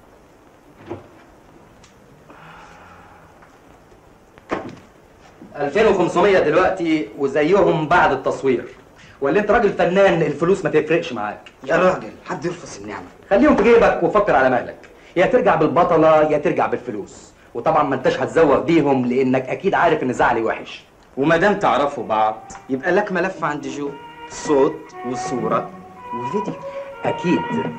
2500 دلوقتي وزيهم بعد التصوير ولا انت راجل فنان الفلوس ما تفرقش معاك يا راجل حد يرفض النعمه خليهم في جيبك وفكر على مهلك يا ترجع بالبطله يا ترجع بالفلوس وطبعا ما انتش هتزوغ بيهم لانك اكيد عارف ان زعلي وحش وما دام تعرفوا بعض يبقى لك ملف عند جو صوت وصوره وفيديو اكيد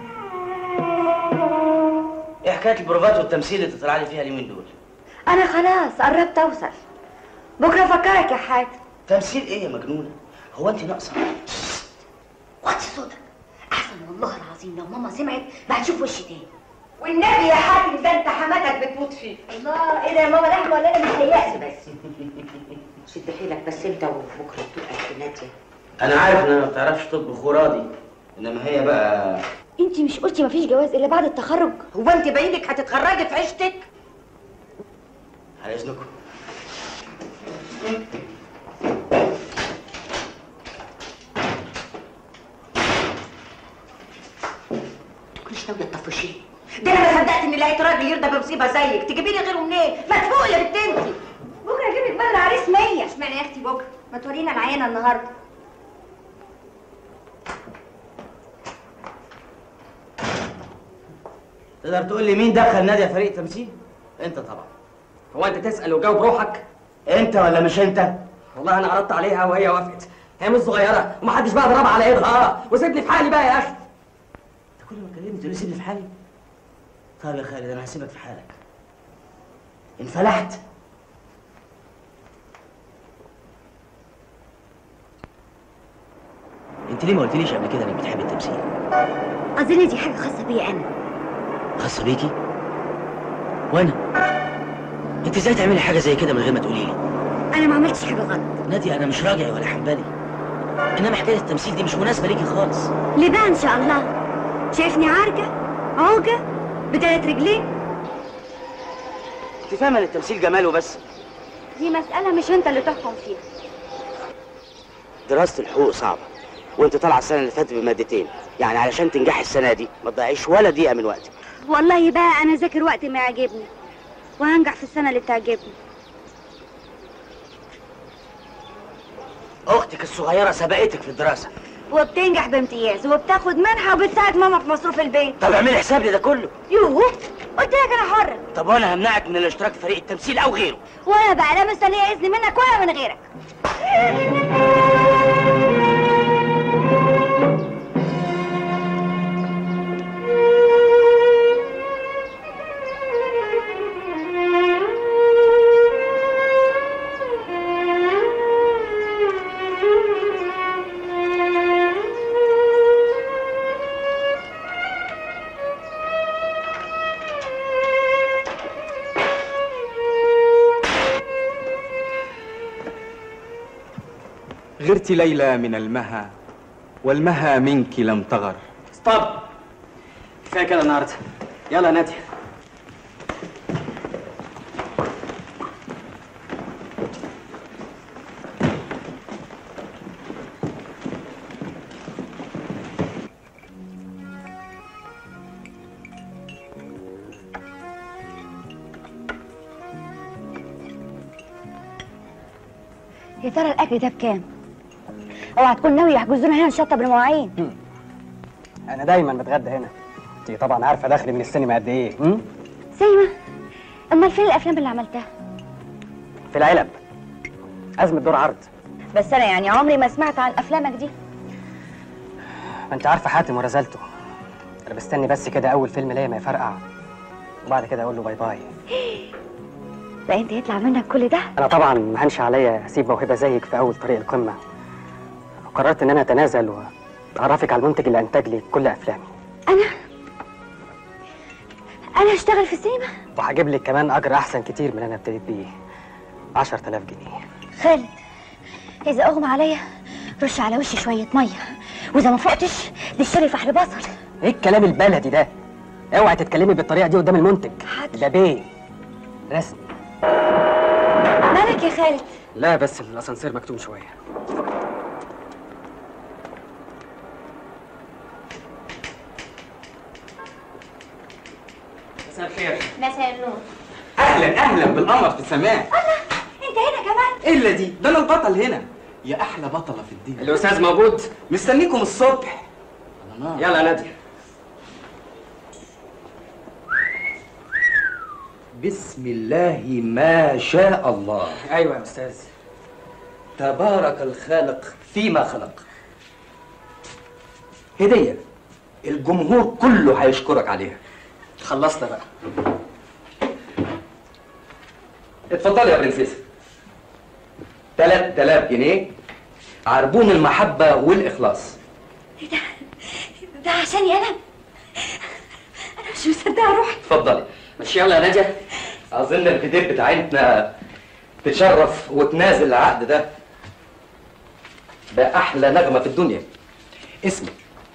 ايه حكايه البروفات والتمثيل اللي تطلع لي فيها اليومين دول أنا خلاص قربت أوصل بكرة أفكرك يا حاتم تمثيل ايه يا مجنونه هو انت ناقصه وطي صوتك أحسن والله العظيم لو ماما سمعت هتشوف وشي تاني والنبي يا حاتم ده انت حماتك بتموت فيه الله ايه ده يا ماما لحمه ولا انا متهيألي بس شد حيلك بس انت وبكره تبقى في ناديه انا عارف انها ما بتعرفش تطبخ وراضي انما هي بقى انت مش قلتي مفيش جواز الا بعد التخرج هو انت باينك هتتخرجي في عيشتك على اذنكم كنتش ناويه تطفشيه ده انا ما صدقت اني لقيت راجل يرضى بمصيبه زيك تجيبي لي غيره منين ما تفوقي يا بنت انت بكره اجيب لك بدر عريس 100 اشمعنى يا اختي بكره ما تورينا العينه النهارده تقدر تقول لي مين دخل ناديه فريق تمثيل انت طبعا هو انت تسال وجاوب روحك انت ولا مش انت والله انا عرضت عليها وهي وافقت هي مش صغيره ومحدش بقى ضربها على ايدها اه وسيبني في حالي بقى يا اخي انت كل ما كلمني تقول لي سيبني في حالي طيب يا خالد انا هسيبك في حالك انفلحت انت ليه ما قلتليش قبل كده انك بتحب التمثيل اظن دي حاجه خاصه بيا انا خاصه بيكي وانا انت ازاي تعملي حاجه زي كده من غير ما تقولي لي انا ما عملتش حاجه غلط نادي انا مش راجعي ولا حنبلي انما حكايه التمثيل دي مش مناسبه ليكي خالص ليه بقى ان شاء الله شايفني عارجه عوجه بثلاث رجلين انت فاهمه ان التمثيل جمال وبس دي مساله مش انت اللي تحكم فيها دراسه الحقوق صعبه وانت طالعه السنه اللي فاتت بمادتين يعني علشان تنجحي السنه دي ما تضيعيش ولا دقيقه من وقتك والله بقى انا ذاكر وقت ما يعجبني وهنجح في السنه اللي تعجبني اختك الصغيره سبقتك في الدراسه وبتنجح بامتياز وبتاخد منحه وبتساعد ماما في مصروف البيت طب اعملي حساب لي ده كله يوه قلت لك انا حره طب وانا همنعك من الاشتراك في فريق التمثيل او غيره وانا بقى لا مستنيه اذن منك ولا من غيرك غرت ليلى من المها والمها منك لم تغر طب كفايه كده النهارده يلا يا ناديه يا ترى الاكل ده بكام اوعى تكون ناوي يحجزونا هنا نشطب المواعين انا دايما بتغدى هنا انت طبعا عارفه دخلي من السينما قد ايه م? سيما امال فين الافلام اللي عملتها في العلب ازمه دور عرض بس انا يعني عمري ما سمعت عن افلامك دي ما انت عارفه حاتم ورزالته انا بستني بس كده اول فيلم ليا ما يفرقع وبعد كده اقول له باي باي بقى انت يطلع منك كل ده انا طبعا ما هنش عليا اسيب موهبه زيك في اول طريق القمه وقررت ان انا اتنازل واعرفك على المنتج اللي انتج لي كل افلامي انا انا هشتغل في السينما وهجيب لك كمان اجر احسن كتير من اللي انا ابتديت بيه 10000 جنيه خالد اذا اغمى عليا رش على وشي شويه ميه واذا ما فقتش دشلي فحل بصل ايه الكلام البلدي ده اوعي تتكلمي بالطريقه دي قدام المنتج ده بيه رسمي مالك يا خالد لا بس الاسانسير مكتوم شويه مساء الخير مساء النور اهلا اهلا بالقمر في السماء انت هنا كمان الا دي ده انا البطل هنا يا احلى بطله في الدنيا الاستاذ موجود مستنيكم الصبح يلا يا ناديه بسم الله ما شاء الله ايوه يا استاذ تبارك الخالق فيما خلق هديه الجمهور كله هيشكرك عليها خلصنا بقى اتفضلي يا برنسيسة 3000 جنيه عربون المحبة والإخلاص ده عشاني انا انا مش مصدقه روحي اتفضلي ماشي يلا يا ناديه أظن الكتير بتاعتنا تشرف وتنازل العقد ده ده أحلى نغمة في الدنيا اسمك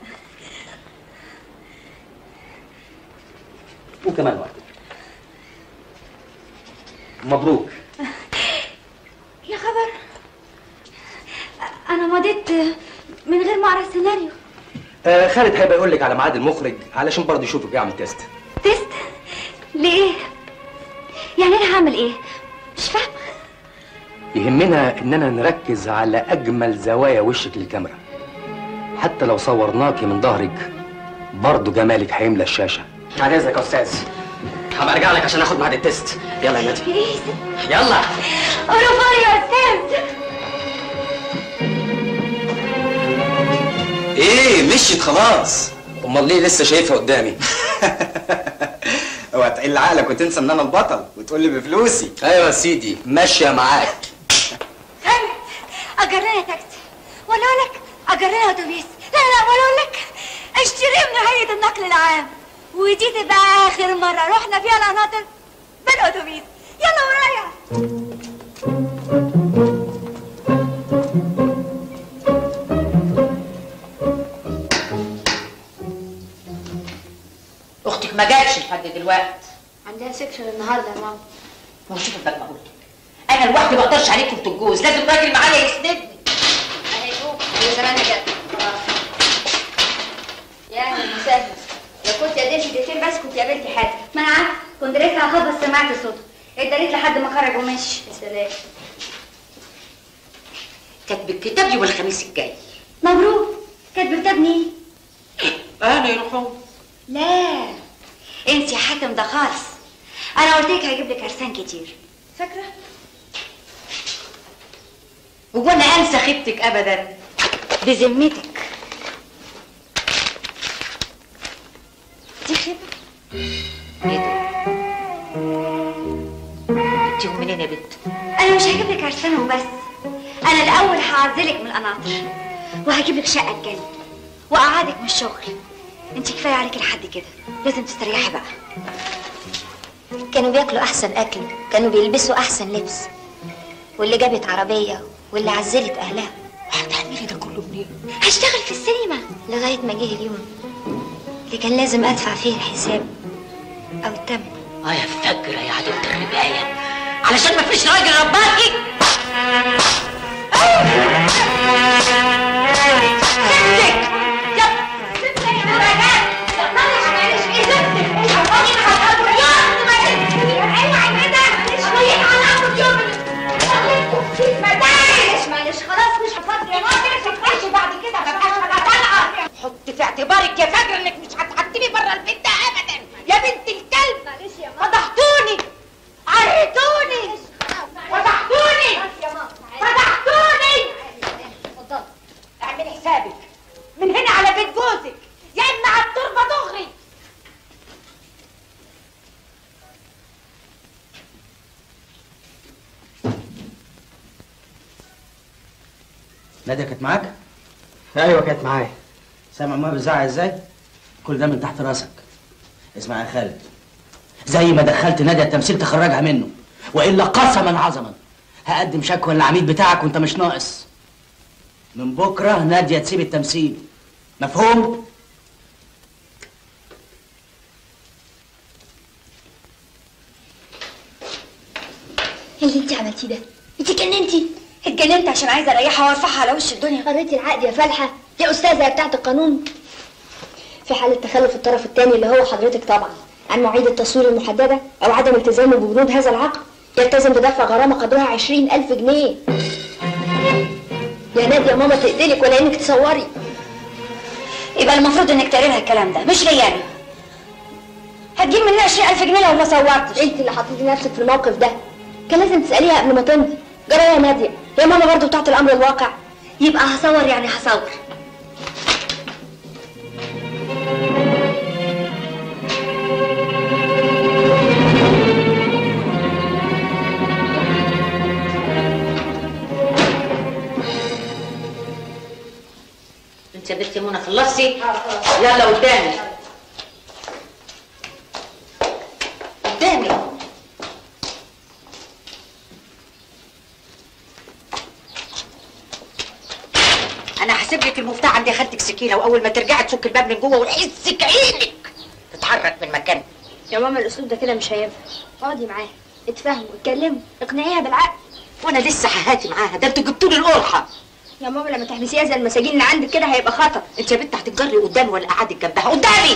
وكمان واحد مبروك يا خبر انا مضيت من غير ما اقرا السيناريو آه خالد هيبقى يقول لك على ميعاد المخرج علشان برضه يشوفك يعمل تيست تيست ليه يعني انا هعمل ايه مش فاهمه يهمنا اننا نركز على اجمل زوايا وشك للكاميرا حتى لو صورناكي من ظهرك برضه جمالك هيملى الشاشه بعد اذنك يا استاذ هبقى ارجع لك عشان اخد ميعاد التيست يلا يا ناديه يلا اوروبا يا استاذ ايه مشيت خلاص امال ليه لسه شايفها قدامي اوعى تقل عقلك وتنسى ان انا البطل وتقول لي بفلوسي ايوه يا سيدي ماشيه معاك خالد اجر لنا تاكسي ولا اقول لك اجر لنا اتوبيس لا لا ولا اقول لك اشتريه من هيئه النقل العام ودي تبقى اخر مره رحنا فيها القناطر بالاتوبيس يلا ورايا اختك ما جاتش لحد دلوقتي عندها سكشن النهارده يا ماما ما هو شوف بقى ما قلت انا لوحدي ما اقدرش عليكم انتوا الجوز لازم راجل معايا يسندني اهي شوف هي زمانها جت يا اهلا وسهلا لو كنت قدمت دقيقتين بس كنت قابلتي حد ما انا عارفه كنت لسه هخبط سمعت صوته اتدريت لحد ما خرج ومشي يا سلام كاتب الكتاب يوم الخميس الجاي مبروك كاتب كتاب مين انا يروحوا لا انت يا حاتم ده خالص انا قلت لك هجيب لك عرسان كتير فاكره هو انا انسى خيبتك ابدا بذمتك دي خيبه ايه ده جبتيهم منين يا بنت انا مش هجيب لك عرسان وبس انا الاول هعزلك من القناطر وهجيب لك شقه تجنن واقعدك من الشغل انت كفايه عليك لحد كده لازم تستريحي بقى كانوا بياكلوا احسن اكل كانوا بيلبسوا احسن لبس واللي جابت عربيه واللي عزلت اهلها هتعملي ده كله منين هشتغل في السينما لغايه ما جه اليوم اللي كان لازم ادفع فيه الحساب او الثمن اه يا فجرة يا عدوة الرباية علشان ما فيش راجل رباكي معلش خلاص مش هفضل يا ماما مش هتخش بعد كده مبقاش انا طالعه حط في اعتبارك يا فجرة انك مش هتحطيني بره البيت ده ابدا يا بنت الكلب معلش يا فضحتوني عريتوني فضحتوني فضحتوني اعملي حسابك من هنا على بيت جوزك يا اما على التربه دغري نادية كانت معاك؟ ايوه كانت معايا سامع ما بيزعق ازاي؟ كل ده من تحت راسك اسمع يا خالد زي ما دخلت نادية التمثيل تخرجها منه والا قسما عظما هقدم شكوى للعميد بتاعك وانت مش ناقص من بكره نادية تسيب التمثيل مفهوم؟ ايه اللي انت عملتيه ده؟ انت اتجننتي اتجننت عشان عايزه اريحها وارفعها على وش الدنيا قريتي العقد يا فالحه يا استاذه يا بتاعه القانون في حاله تخلف الطرف الثاني اللي هو حضرتك طبعا عن مواعيد التصوير المحدده او عدم التزامه ببنود هذا العقد يلتزم بدفع غرامه قدرها عشرين ألف جنيه يا نادية ماما تقتلك ولا انك تصوري يبقى المفروض انك تقري لها الكلام ده مش ليا انا هتجيب مني 20000 جنيه لو ما صورتش انت اللي حطيتي نفسك في الموقف ده كان لازم تساليها قبل ما تمضي جرى يا ناديه يا ماما برضو بتاعت الامر الواقع يبقى هصور يعني هصور انت يا بنت منى خلصتي يلا قدامي قدامي انا هسيب لك المفتاح عند خالتك سكينه واول ما ترجعي تفك الباب من جوه وتحسك عينك تتحرك من مكانها يا ماما الاسلوب ده كده مش هينفع اقعدي معاها اتفاهموا اتكلموا اقنعيها بالعقل وانا لسه ههاتي معاها ده انتوا جبتوا لي القرحه يا ماما لما تحبسيها زي المساجين اللي عندك كده هيبقى خطر انت يا بنت هتتجري قدامي ولا قعدت جنبها قدامي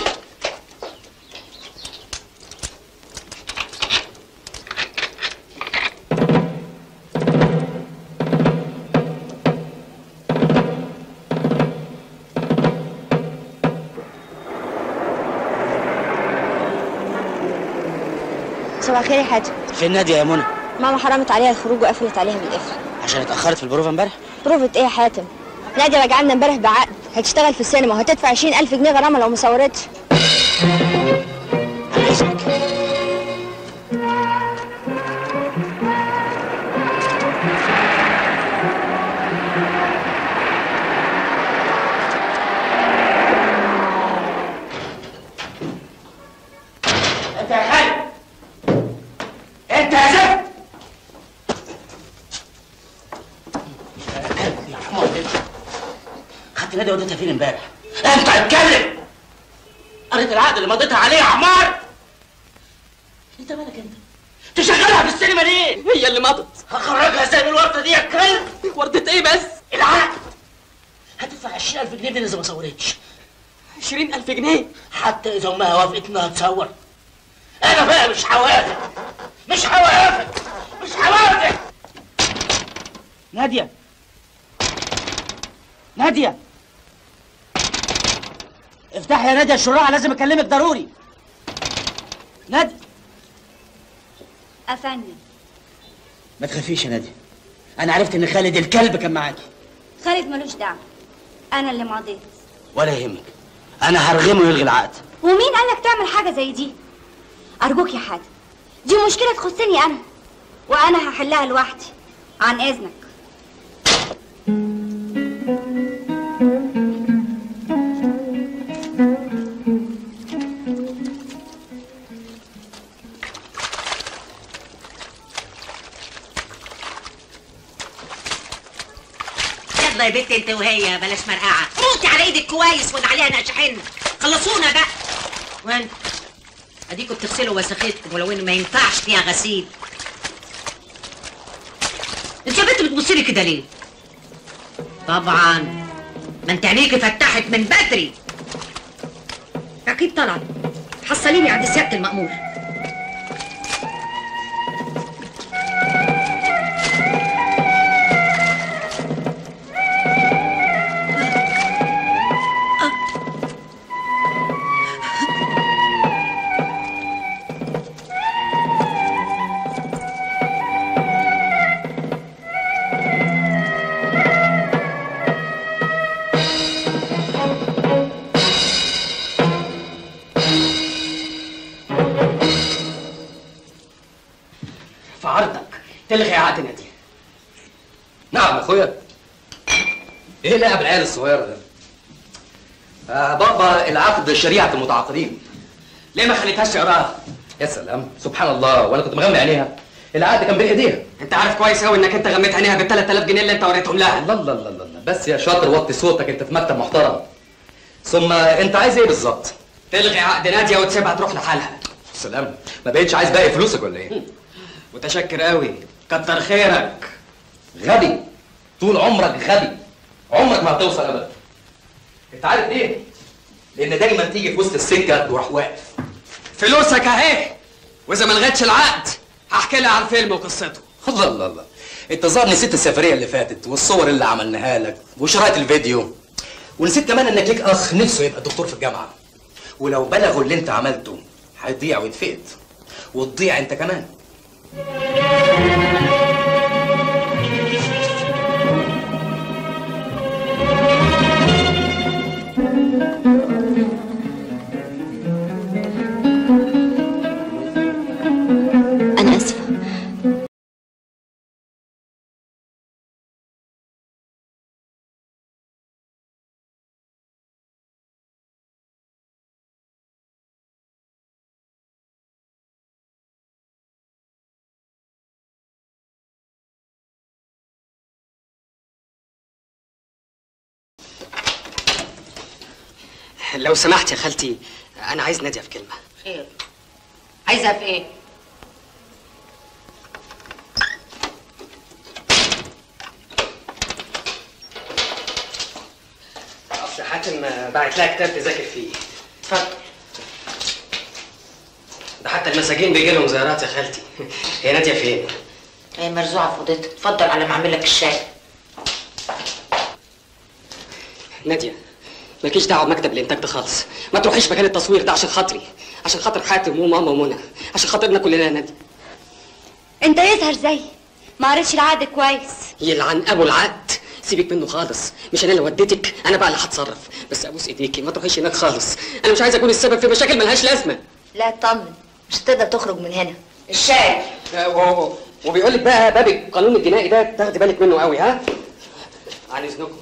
صباح الخير يا حاج فين نادية يا منى؟ ماما حرمت عليها الخروج وقفلت عليها بالقفل عشان اتأخرت في البروفة امبارح؟ بروفة ايه يا حاتم نادية راجعه لنا امبارح بعقد هتشتغل في السينما وهتدفع 20000 جنيه غرامه لو ما صورتش انت يا خالد انت يا زفت يا حمار انت خدت نادية وديتها فين امبارح؟ انت اتكلم قريت العقد اللي مضيتها عليه يا حمار انت مالك انت؟ تشغلها في السينما ليه؟ هي اللي مضت هخرجها ازاي من الورطه دي يا كلب؟ ورطة ايه بس؟ العقد هتدفع 20000 جنيه دي اذا ما صورتش 20000 جنيه حتى اذا امها وافقت انها تصور انا بقى مش هوافق مش هوافق مش هوافق نادية نادية افتحي يا نادية الشراع لازم اكلمك ضروري نادية افندم ما تخافيش يا نادية انا عرفت ان خالد الكلب كان معاكي خالد ملوش دعوه انا اللي ماضيت ولا يهمك انا هرغمه يلغي العقد ومين قالك تعمل حاجه زي دي ارجوك يا حاتم دي مشكله تخصني انا وانا هحلها لوحدي عن اذنك يلا يا بنت انت وهي بلاش مرقعه موتي على ايدك كويس وانا عليها نقش حن خلصونا بقى وين اديكوا بتغسلوا وسخيتكم ولو انه ما ينفعش فيها غسيل انت يا بنت بتبصي لي كده ليه طبعا ما انت عينيكي فتحت من بدري اكيد طلع حصليني عند سياده المأمور في عرضك تلغي عقد نادية نعم يا اخويا ايه لعب العيال الصغيره ده آه بابا العقد شريعه المتعاقدين ليه ما خليتهاش تقراها يا سلام سبحان الله وانا كنت مغمي عينيها العقد كان بين ايديها انت عارف كويس قوي انك انت غميت عينيها بال 3000 جنيه اللي انت وريتهم لها الله الله الله الله بس يا شاطر وطي صوتك انت في مكتب محترم ثم انت عايز ايه بالظبط تلغي عقد نادية وتسيبها تروح لحالها سلام ما بقتش عايز باقي فلوسك ولا ايه متشكر قوي كتر خيرك غبي طول عمرك غبي عمرك ما هتوصل ابدا انت عارف ليه لان دايما تيجي في وسط السكه تروح واقف فلوسك اهي واذا ما لغيتش العقد هحكي لها عن فيلم وقصته الله الله الله انت ظهر نسيت السفريه اللي فاتت والصور اللي عملناها لك وشرايط الفيديو ونسيت كمان انك ليك اخ نفسه يبقى دكتور في الجامعه ولو بلغوا اللي انت عملته هيضيع ويتفقد وتضيع انت كمان أنا آسفة لو سمحت يا خالتي انا عايز نادية في كلمة خير عايزها في ايه اصل حاتم باعت لها كتاب تذاكر فيه اتفضل ده حتى المساجين بيجي لهم زيارات يا خالتي هي نادية فين؟ هي مرزوعه في اوضتها اتفضل على ما اعمل لك الشاي نادية مالكيش دعوة بمكتب الإنتاج ده خالص ما تروحيش مكان التصوير ده عشان خاطري عشان خاطر حاتم وماما ومنى عشان خاطرنا كلنا يا نادية انت يظهر زي ما قريتش العقد كويس يلعن أبو العقد سيبك منه خالص مش انا اللي وديتك انا بقى اللي هتصرف بس ابوس ايديكي ما تروحيش هناك خالص انا مش عايز اكون السبب في مشاكل ملهاش لازمه لا اطمن مش هتقدر تخرج من هنا الشاي وبيقول لك بقى باب القانون الجنائي ده تاخدي بالك منه قوي ها عن اذنكم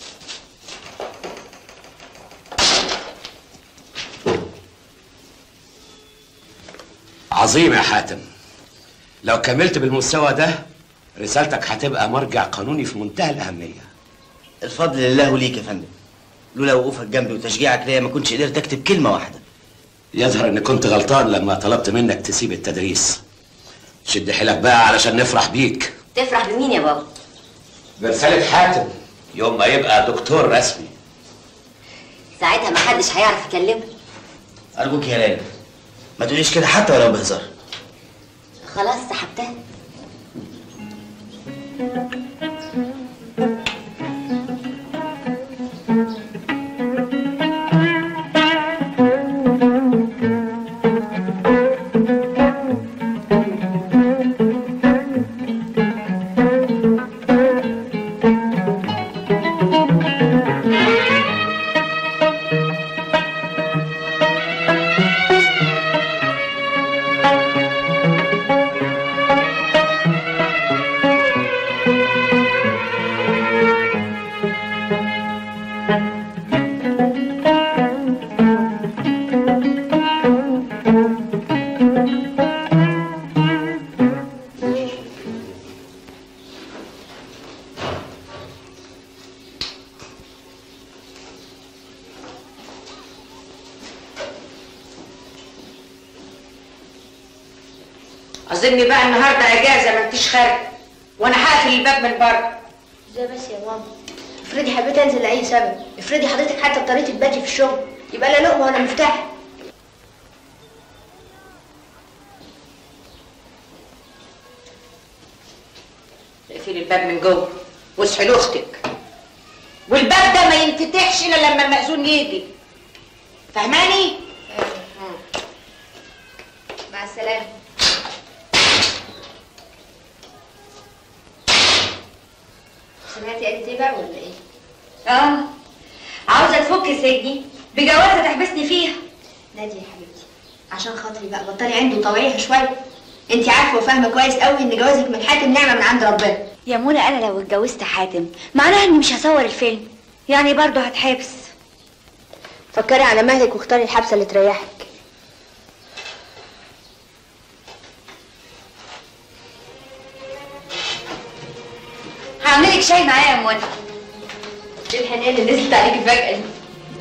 عظيم يا حاتم لو كملت بالمستوى ده رسالتك هتبقى مرجع قانوني في منتهى الأهمية الفضل لله وليك يا فندم لولا وقوفك جنبي وتشجيعك ليا ما كنتش قدرت اكتب كلمه واحده يظهر اني كنت غلطان لما طلبت منك تسيب التدريس شد حيلك بقى علشان نفرح بيك تفرح بمين يا بابا برسالة حاتم يوم ما يبقى دكتور رسمي ساعتها محدش هيعرف يكلمه ارجوك يا ليلى ما تقوليش كده حتى ولو بهزار خلاص سحبتها اظن بقى النهارده اجازه ما انتش خارج وانا هقفل الباب من بره ازاي بس يا ماما افرضي حبيت انزل لاي سبب افرضي حضرتك حتى اضطريتي تباتي في الشغل يبقى لا لقمه ولا مفتاح اقفلي الباب من جوه واصحي لاختك والباب ده ما ينفتحش الا لما المأذون يجي فهماني؟ مع السلامه سمعتي قالت ايه بقى ولا ايه؟ اه عاوزه تفك سجني بجوازه تحبسني فيها نادي يا حبيبتي عشان خاطري بقى بطلي عنده طوعيها شويه انت عارفه وفاهمه كويس قوي ان جوازك من حاتم نعمه من عند ربنا يا منى انا لو اتجوزت حاتم معناها اني مش هصور الفيلم يعني برضه هتحبس فكري على مهلك واختاري الحبسه اللي تريحك هعملك شاي معايا يا منى ايه الحنيه اللي نزلت عليكي فجاه دي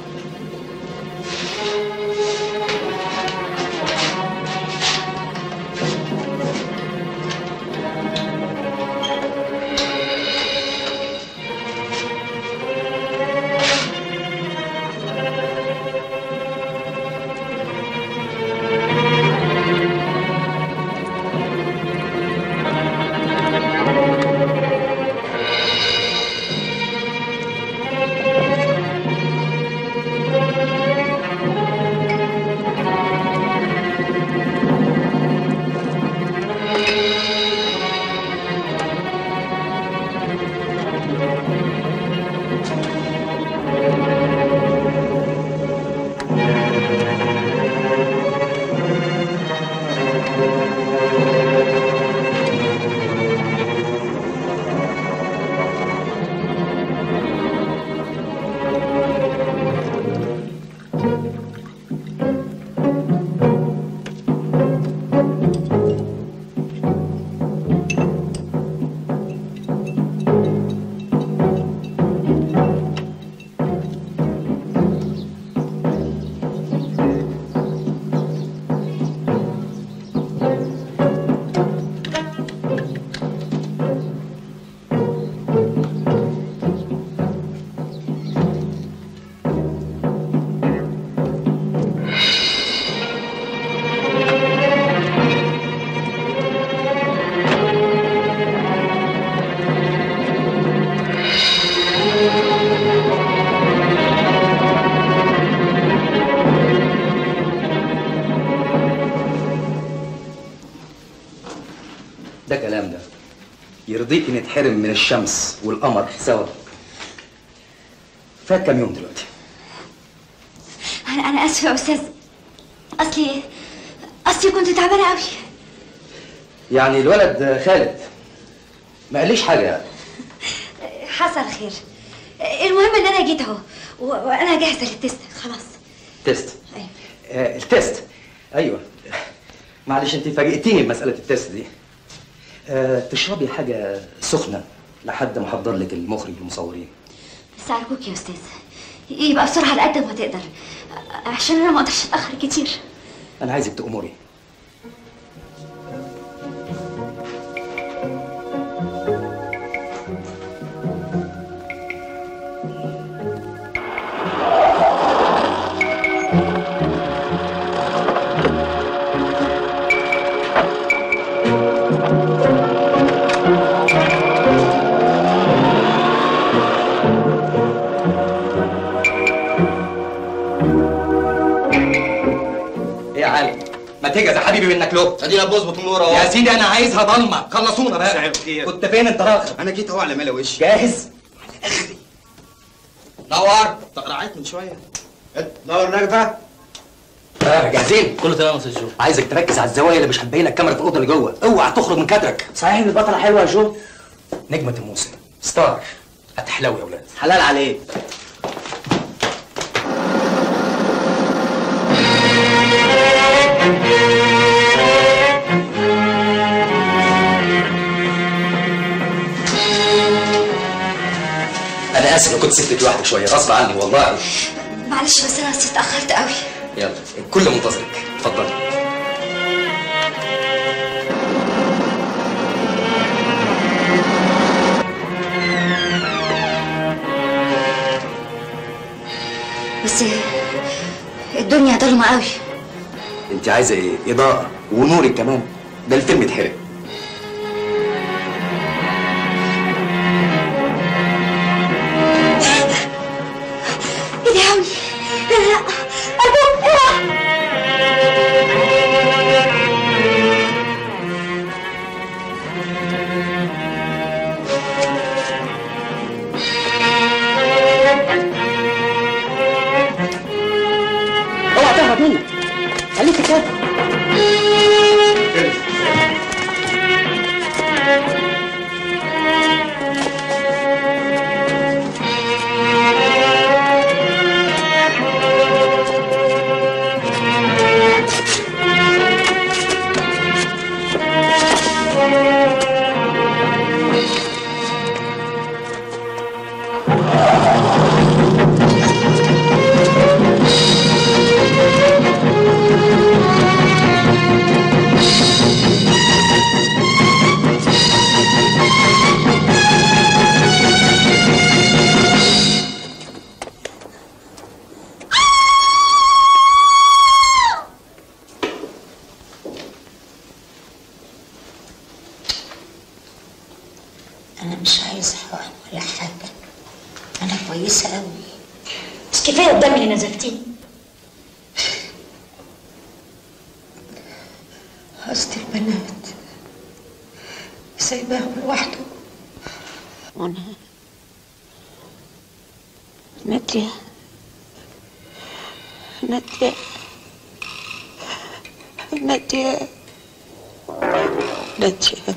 ده كلام ده يرضيك نتحرم من الشمس والقمر سوا فات كام يوم دلوقتي انا انا اسفه يا استاذ اصلي اصلي كنت تعبانه قوي يعني الولد خالد ما قاليش حاجه يعني حصل خير المهم ان انا جيت اهو و- وانا جاهزه للتست خلاص تيست آه التيست ايوه معلش انت فاجئتيني بمساله التيست دي آه تشربي حاجه سخنه لحد ما احضر لك المخرج والمصورين بس ارجوك يا استاذ يبقى بسرعه على قد ما تقدر عشان انا ما اقدرش اتاخر كتير انا عايزك تأمري ايه يا علي ما تجهز يا حبيبي منك له ادينا بظبط النور اهو يا سيدي انا عايزها ضلمه خلصونا بقى مساء الخير. كنت فين انت راخر انا جيت اهو على ملا وشي جاهز نور تقرعت من شويه نور نجفه آه جاهزين كله تمام يا استاذ جو عايزك تركز على الزوايا اللي مش هتبينك الكاميرا في الاوضه اللي جوه اوعى تخرج من كادرك صحيح ان البطله حلوه يا جو نجمه الموسم ستار هتحلوي يا اولاد حلال عليك انا اسف لو كنت سبتك لوحدك شويه غصب عني والله معلش بس انا أصل اتاخرت قوي يلا الكل منتظرك اتفضلي الدنيا ضلمه قوي انت عايزه ايه اضاءه ونورك كمان ده الفيلم اتحرق ايه ده يا عمي لا لا ارجوك اوعى اوعى تهرب منك خليك كده انا مش عايزه حقن ولا حاجه انا كويسه قوي بس كفايه الدم اللي نزلتيه وسط البنات سايباهم لوحده وانا نادية نادية نادية نادية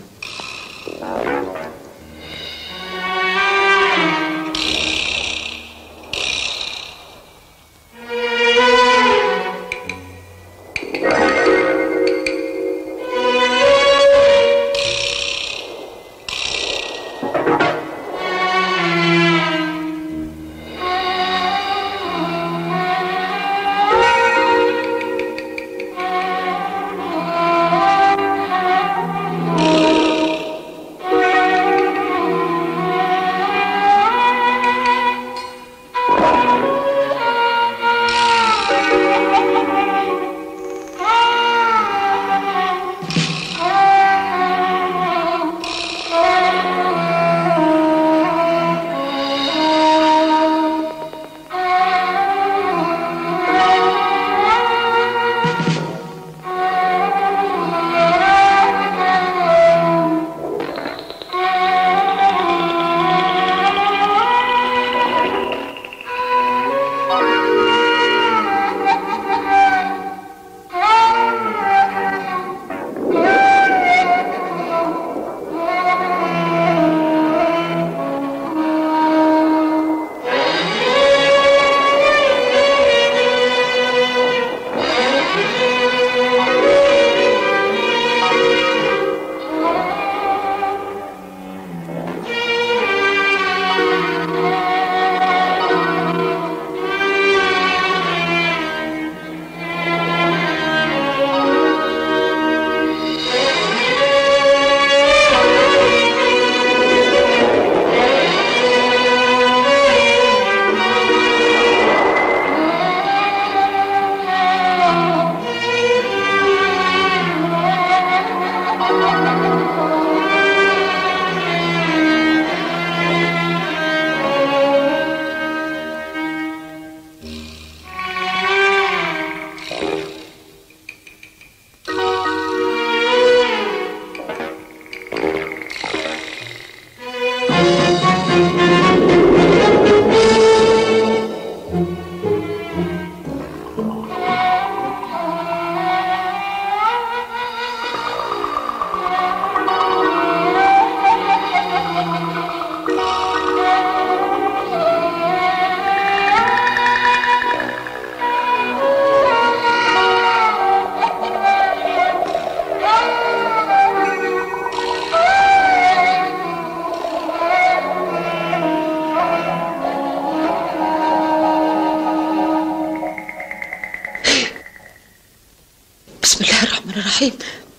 بسم الله الرحمن الرحيم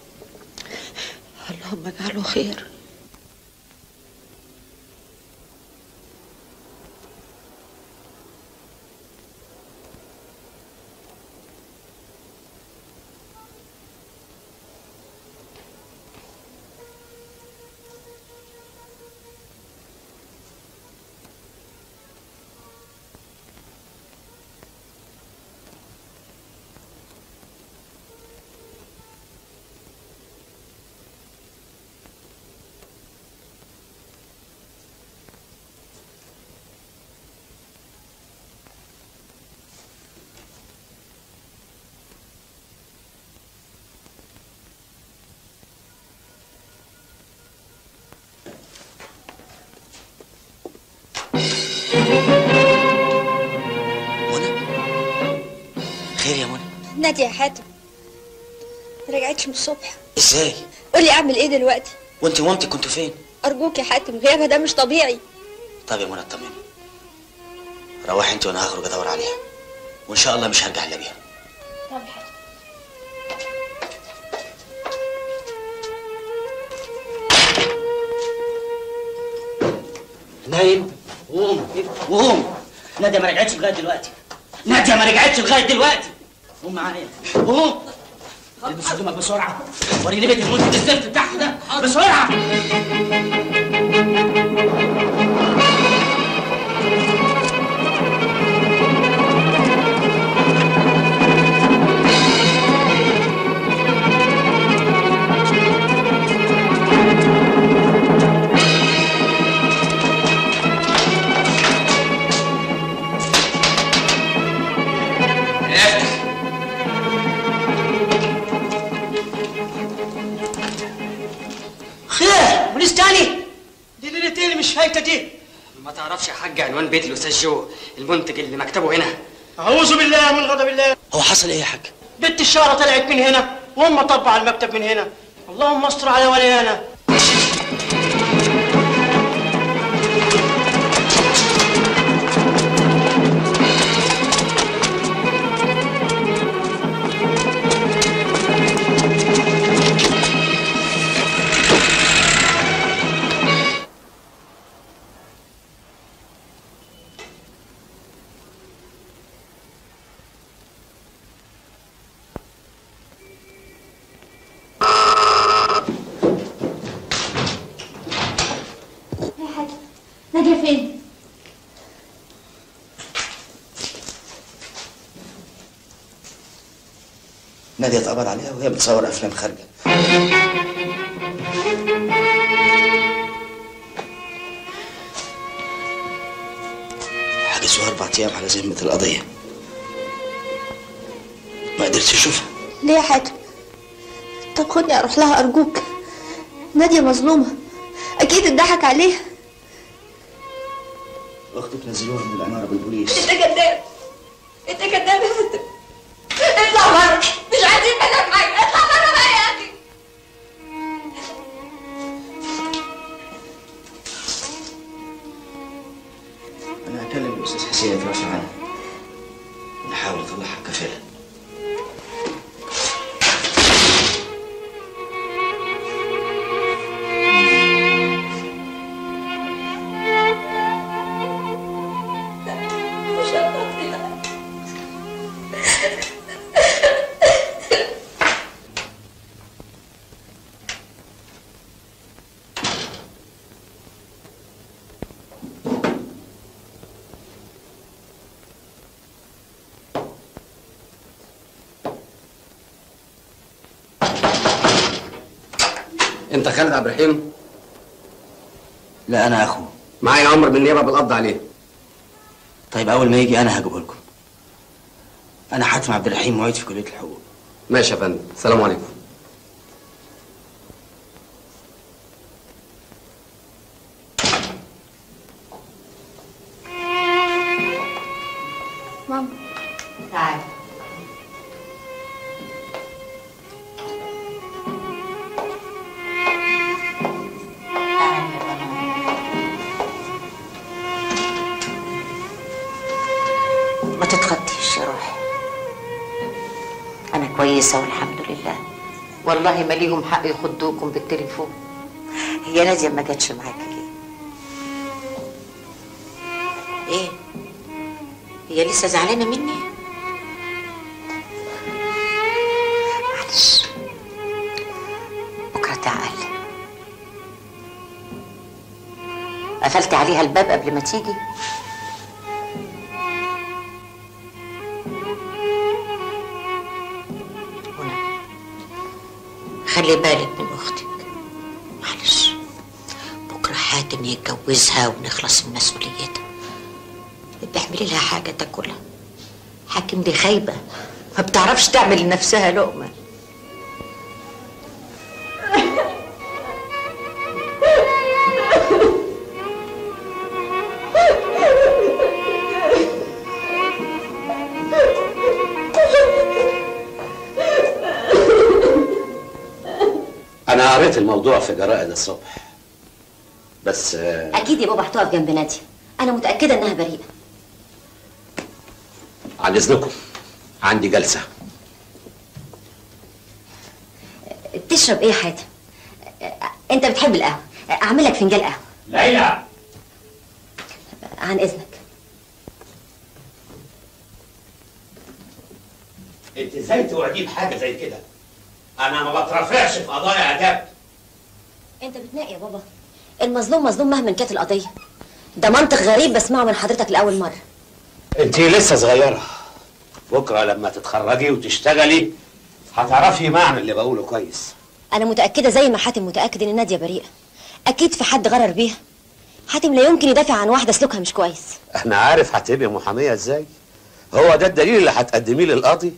اللهم اجعله خير نادية يا حاتم ما رجعتش من الصبح ازاي قولي اعمل ايه دلوقتي وانت ومامتك كنتوا فين ارجوك يا حاتم غيابها ده مش طبيعي طب يا منى اطمني روحي انت وانا هخرج ادور عليها وان شاء الله مش هرجع الا بيها طب يا حاتم نايم قوم قوم نادية ما رجعتش لغايه دلوقتي نادية ما رجعتش لغايه دلوقتي قوم معايا قوم البس هدومك بسرعه وريني بيت المنتج الزفت بتاعك ده بسرعه خير بوليس تاني دي ليلتين مش فايته دي ما تعرفش يا حاج عنوان بيت الاستاذ جو المنتج اللي مكتبه هنا اعوذ بالله من غضب الله هو حصل ايه يا حاج بنت الشارة طلعت من هنا وهم طبع على المكتب من هنا اللهم استر على وليانا يا حاتم نادية فين؟ نادية اتقبض عليها وهي بتصور افلام خارجه حجزوها اربع ايام على ذمه القضيه ما قدرتش اشوفها ليه يا حاتم؟ طب خدني اروح لها ارجوك نادية مظلومة اكيد اتضحك عليها واختك نزلوها من العماره بالبوليس انت كذاب انت كذاب يا حاتم اطلع بره مش عايزين منك حاجة اطلع بره بقى يا اخي انا هكلم الاستاذ حسين يترافع عنها ونحاول نطلعها كفاله مش هتطلع انت خالد عبد الرحيم لا انا اخوه معايا امر من النيابه بالقبض عليه طيب اول ما يجي انا هجيبه لكم انا حاتم عبد الرحيم معيد في كليه الحقوق ماشي يا فندم السلام عليكم ماما تعالي ما تتخطيش يا روحي انا كويسه والحمد لله والله ما ليهم حق يخضوكم بالتليفون هي ناديه ما جاتش معاكي ليه ايه هي لسه زعلانه مني معلش بكره تعال قفلت عليها الباب قبل ما تيجي هنا خلي بالك من اختك معلش بكره حاتم يتجوزها ونخلص من مسؤوليتها بتعملي لها حاجه تاكلها حاكم دي خايبه ما بتعرفش تعمل لنفسها لقمه انا قريت الموضوع في جرائد الصبح بس آه، اكيد يا بابا هتقف جنب ناديه انا متاكده انها بريئه عن اذنكم عندي جلسه تشرب ايه يا حاتم انت بتحب القهوه اعمل لك فنجان قهوه ليلى عن اذنك انت ازاي توعديه بحاجه زي كده انا ما بترافعش في قضايا اداب انت بتناقي يا بابا المظلوم مظلوم مهما كانت القضيه ده منطق غريب بسمعه من حضرتك لاول مره انت لسه صغيره بكره لما تتخرجي وتشتغلي هتعرفي معنى اللي بقوله كويس انا متاكده زي ما حاتم متاكد ان ناديه بريئه اكيد في حد غرر بيها حاتم لا يمكن يدافع عن واحده سلوكها مش كويس انا عارف هتبقي محاميه ازاي هو ده الدليل اللي هتقدميه للقاضي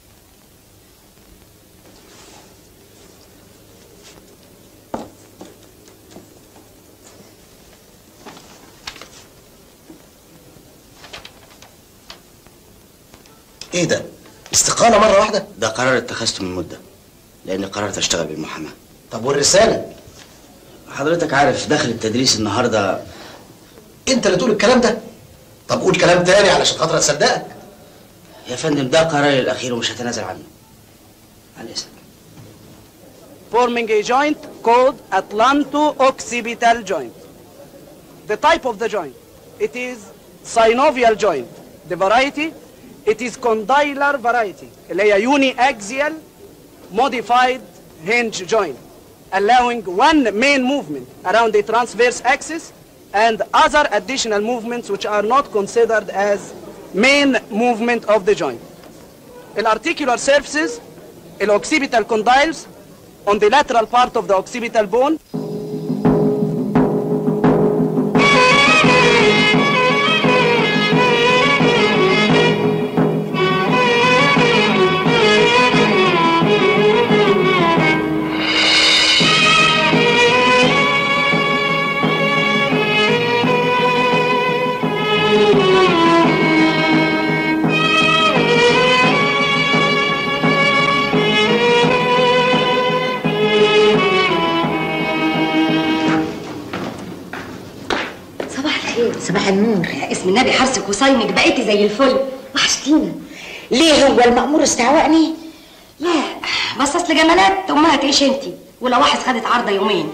ايه ده؟ استقالة مرة واحدة؟ ده قرار اتخذته من مدة لأني قررت أشتغل بالمحاماة طب والرسالة؟ حضرتك عارف داخل التدريس النهاردة انت اللي تقول الكلام ده؟ طب قول كلام تاني علشان خاطر اصدقك يا فندم ده قراري الأخير ومش هتنازل عنه على الإذن forming a joint called Atlanto-occipital joint. The type of the joint, it is synovial joint. The variety, it is condylar variety, اللي هي uniaxial modified hinge joint, allowing one main movement around the transverse axis and other additional movements which are not considered as main movement of the joint. The articular surfaces, the occipital condyles, on the lateral part of the occipital bone. صباح الخير صباح النور اسم النبي حرسك وصينك بقيتي زي الفل وحشتينا ليه هو المأمور استعوقني؟ لا بس اصل جمالات امها تعيش انتي ولو واحد خدت عارضه يومين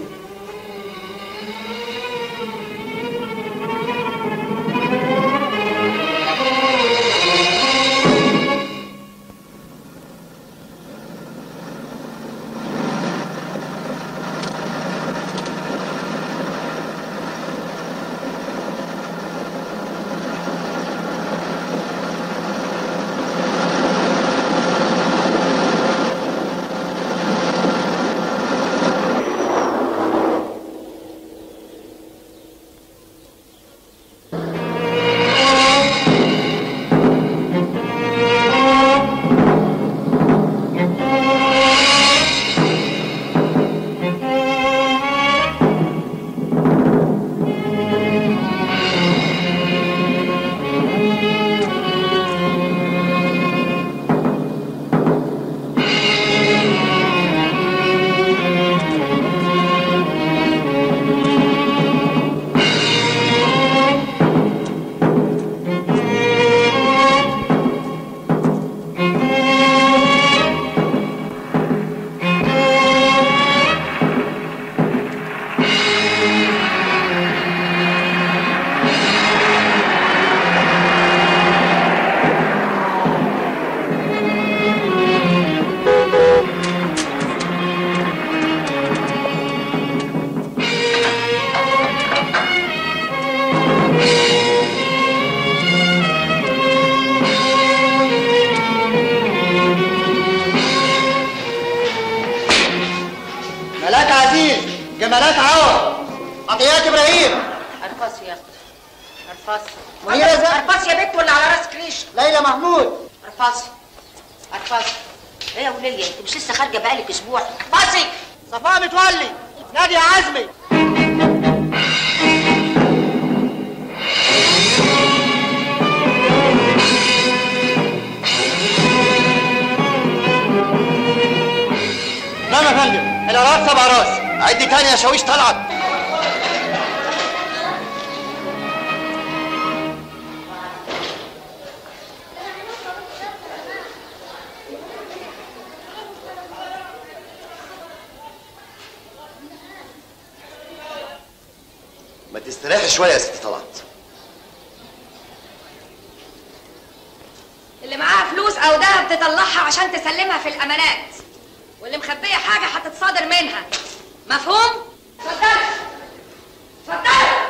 ملاك عزيز جمالات عوض عطيات ابراهيم ارفص يا اختي ارفص منيرة زكي. ارفص يا بنت ولا على راسك ريش ليلى محمود ارفصي ارفصي ايه يا وليه انت مش لسه خارجه بقالك اسبوع ارفصي صفاء متولي نادية عزمي نعم يا فندم الراس سبع راس عد تاني يا شاويش طلعت ما تستريحي شويه يا ست طلعت اللي معاها فلوس او دهب تطلعها عشان تسلمها في الامانات واللي مخبيه حاجه هتتصادر منها مفهوم اتفضلي اتفضلي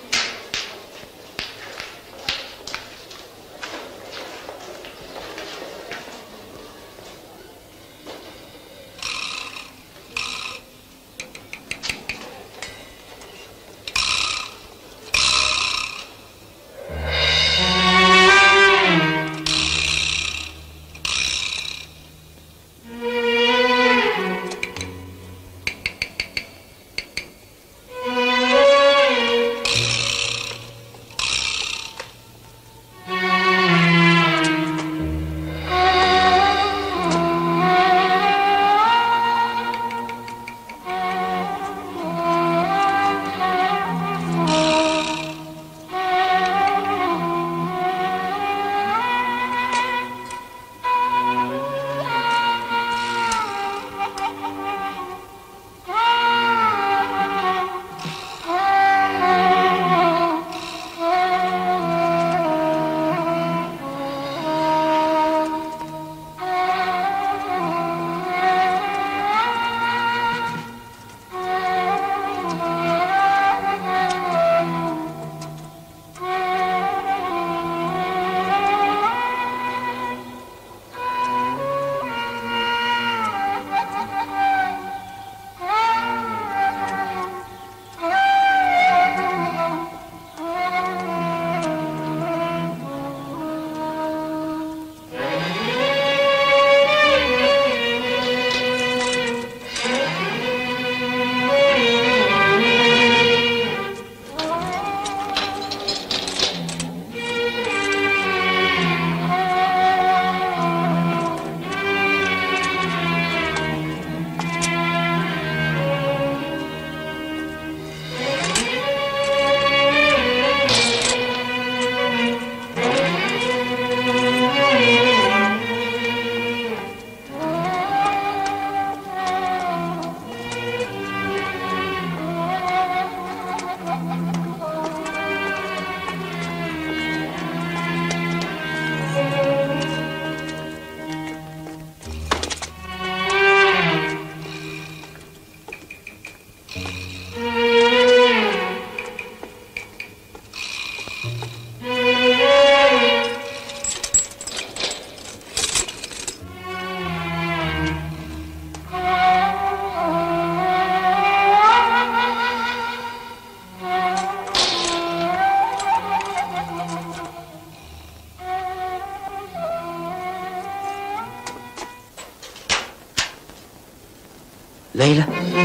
ليلى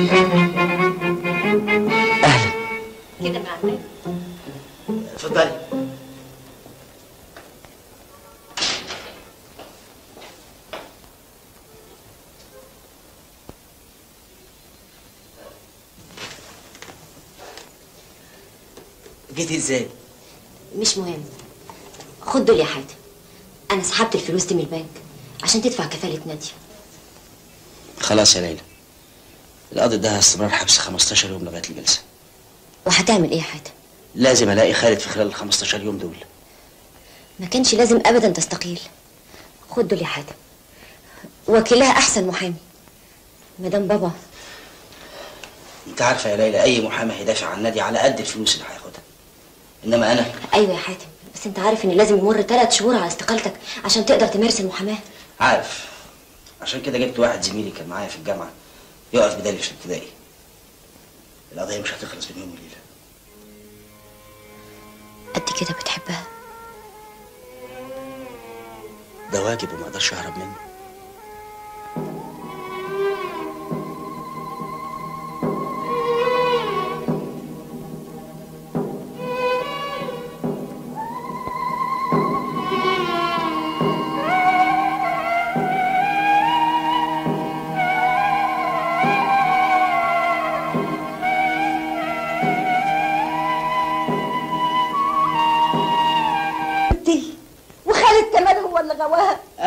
كده مع اتفضلي جيتي ازاي؟ مش مهم خد دول يا حاتم انا سحبت الفلوس دي من البنك عشان تدفع كفالة نادية خلاص يا ليلى القاضي ده استمرار حبس 15 يوم لغايه الجلسه وهتعمل ايه يا حاتم لازم الاقي خالد في خلال ال 15 يوم دول ما كانش لازم ابدا تستقيل خد دول يا حاتم وكيلها احسن محامي مدام بابا انت عارفه يا ليلى اي محامي هيدافع عن نادي على قد الفلوس اللي هياخدها انما انا ايوه يا حاتم بس انت عارف ان لازم يمر ثلاث شهور على استقالتك عشان تقدر تمارس المحاماه عارف عشان كده جبت واحد زميلي كان معايا في الجامعه يقف بدالي في الابتدائي القضيه مش هتخلص بين يوم وليله قد كده بتحبها ده واجب وما اقدرش اهرب منه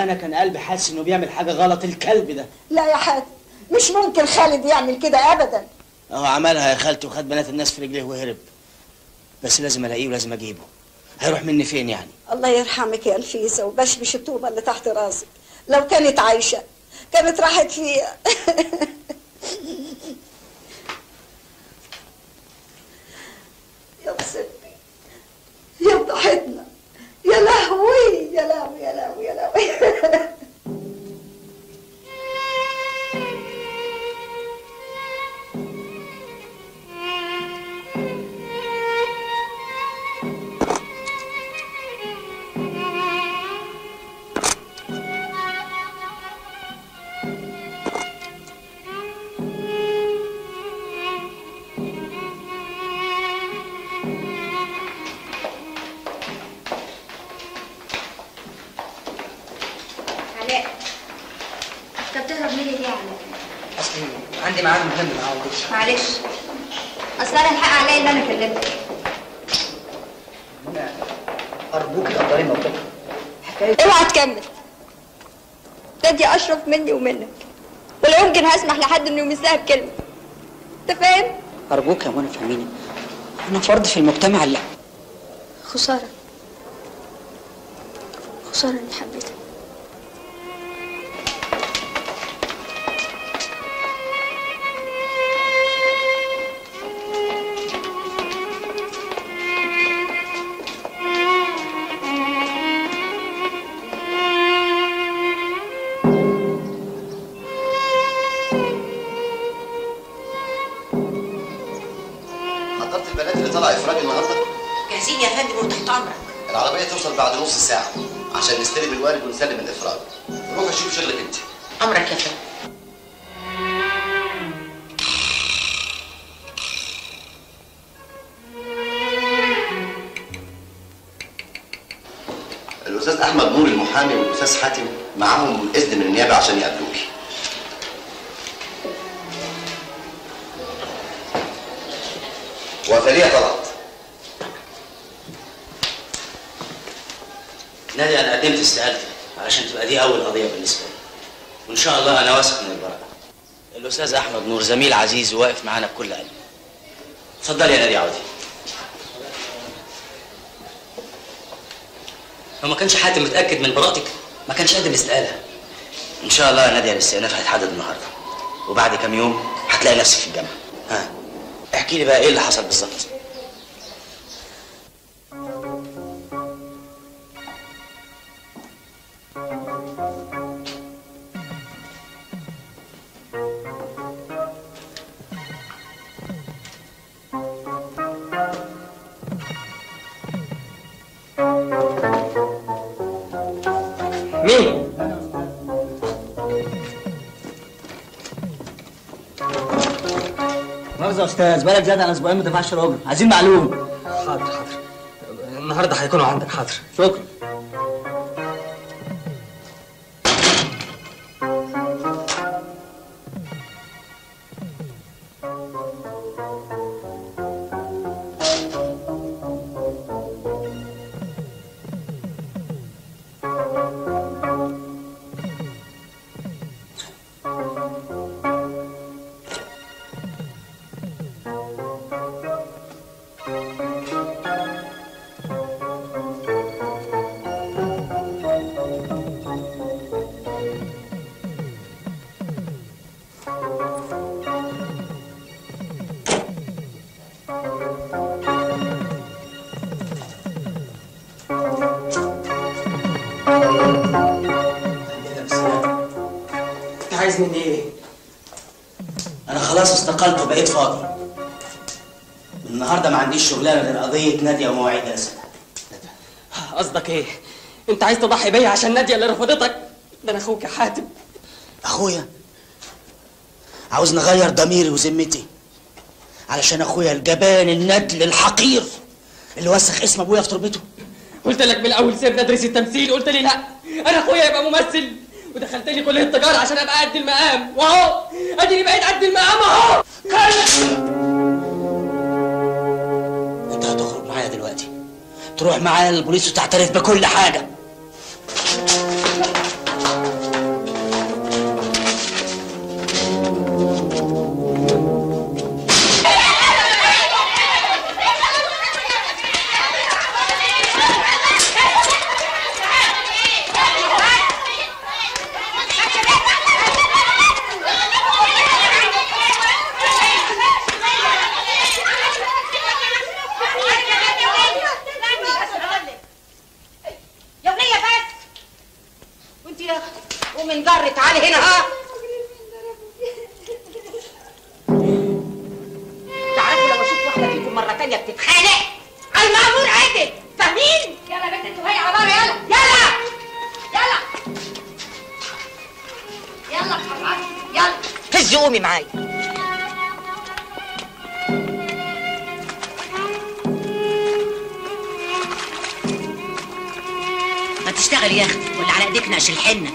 انا كان قلبي حاسس انه بيعمل حاجه غلط الكلب ده لا يا حاتم مش ممكن خالد يعمل كده ابدا اهو عملها يا خالتي وخد بنات الناس في رجليه وهرب بس لازم الاقيه ولازم اجيبه هيروح مني فين يعني الله يرحمك يا نفيسه وبشبش الطوبه اللي تحت راسك لو كانت عايشه كانت راحت فيها يا بسبي يا ضحتنا يا لهوي يا لهوي يا لهوي يا لهوي علاء انت بتهرب مني ليه يا علاء؟ اصلي عندي ميعاد مهم مع والدتي معلش اصل انا الحق عليا ان انا كلمتك ارجوك قدري موقفك اوعى تكمل ده دي اشرف مني ومنك ولا يمكن هسمح لحد انه يمسها بكلمه انت فاهم ارجوك يا منى فهميني انا فرد في المجتمع اللي خسارة خسارة اني حبيتك حضرت البنات اللي طلع افراج النهارده جاهزين يا فندم وتحت امرك العربيه توصل بعد نص ساعه عشان نستلم الوالد ونسلم الافراج روح شوف شغلك انت امرك يا فندم الاستاذ احمد نور المحامي والاستاذ حاتم معاهم اذن من النيابه عشان يقابلوكي وفريه طلعت نادي انا قدمت استقالتي علشان تبقى دي اول قضيه بالنسبه لي وان شاء الله انا واثق من البراءه الاستاذ احمد نور زميل عزيز واقف معانا بكل قلب اتفضل يا نادي عودي لو ما كانش حاتم متاكد من براءتك ما كانش قدم استقاله ان شاء الله يا نادي الاستئناف هيتحدد النهارده وبعد كام يوم هتلاقي نفسك في الجامعه ها احكي لي بقى ايه اللي حصل بالظبط مين؟ مؤاخذة يا استاذ بالك زيادة عن اسبوعين ما دفعش الاجر عايزين معلوم حاضر حاضر النهارده هيكونوا عندك حاضر شكرا انت عايز مني ايه؟ انا خلاص استقلت وبقيت فاضي النهارده ما عنديش شغلانه غير قضيه ناديه ومواعيد اسد قصدك ايه؟ انت عايز تضحي بيا عشان ناديه اللي رفضتك؟ ده انا اخوك يا حاتم اخويا عاوز نغير ضميري وذمتي علشان اخويا الجبان الندل الحقير اللي وسخ اسم ابويا في تربته قلت لك من الاول سيبني ادرس التمثيل قلت لي لا انا اخويا يبقى ممثل ودخلت لي كليه التجاره عشان ابقى قد المقام واهو اديني بقيت قد المقام اهو انت هتخرج معايا دلوقتي تروح معايا للبوليس وتعترف بكل حاجه معاك يلا هزي قومي معايا ما تشتغل يا اختي ولا على ايديك نقش الحنه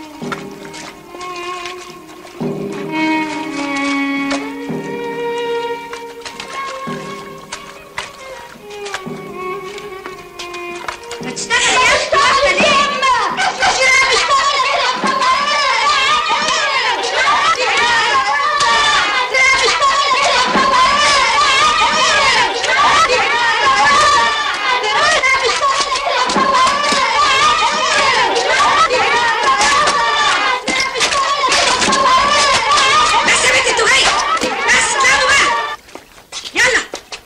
ما تشتغل يا اشتغل يا اما بس يا بنت انتوا جاي بس اطلعوا بقى يلا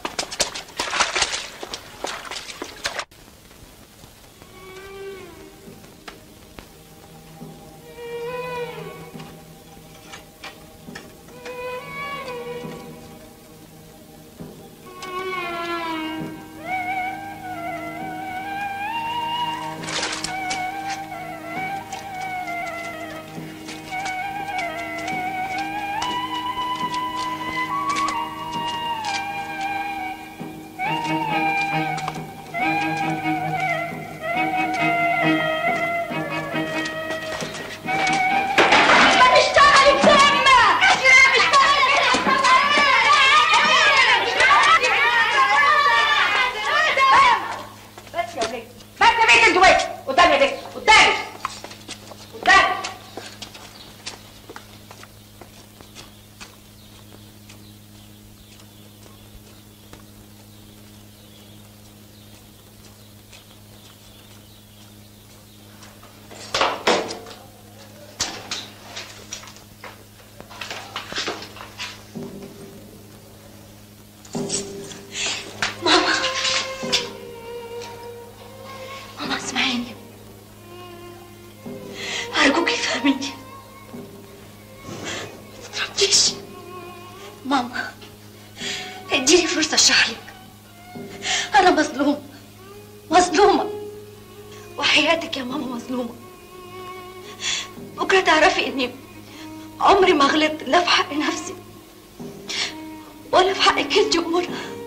اشتغلي بسمة بس يا وليد بس يا بنت انت وين قدامي يا بنت قدامي قدامي ماما ماما اسمعيني أرجوك افهميني ما تترديش ماما اديني فرصة اشرح لك أنا مظلومة مظلومة وحياتك يا ماما مظلومة بكرة تعرفي إني عمري ما غلطت لا في حق نفسي ولا في حقك انت ومنى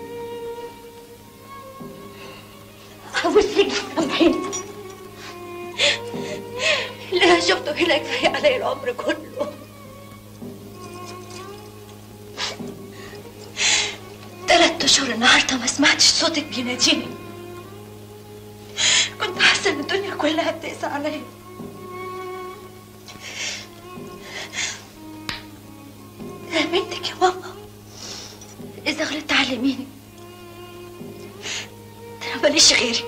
عاوزك تسامحيني اللي انا شفته هنا كفايه علي العمر كله تلات اشهر النهارده ما سمعتش صوتك بيناديني كنت حاسه ان الدنيا كلها بتقسى عليا يا بنتك يا ماما اذا غلطت علميني انا ماليش غيرك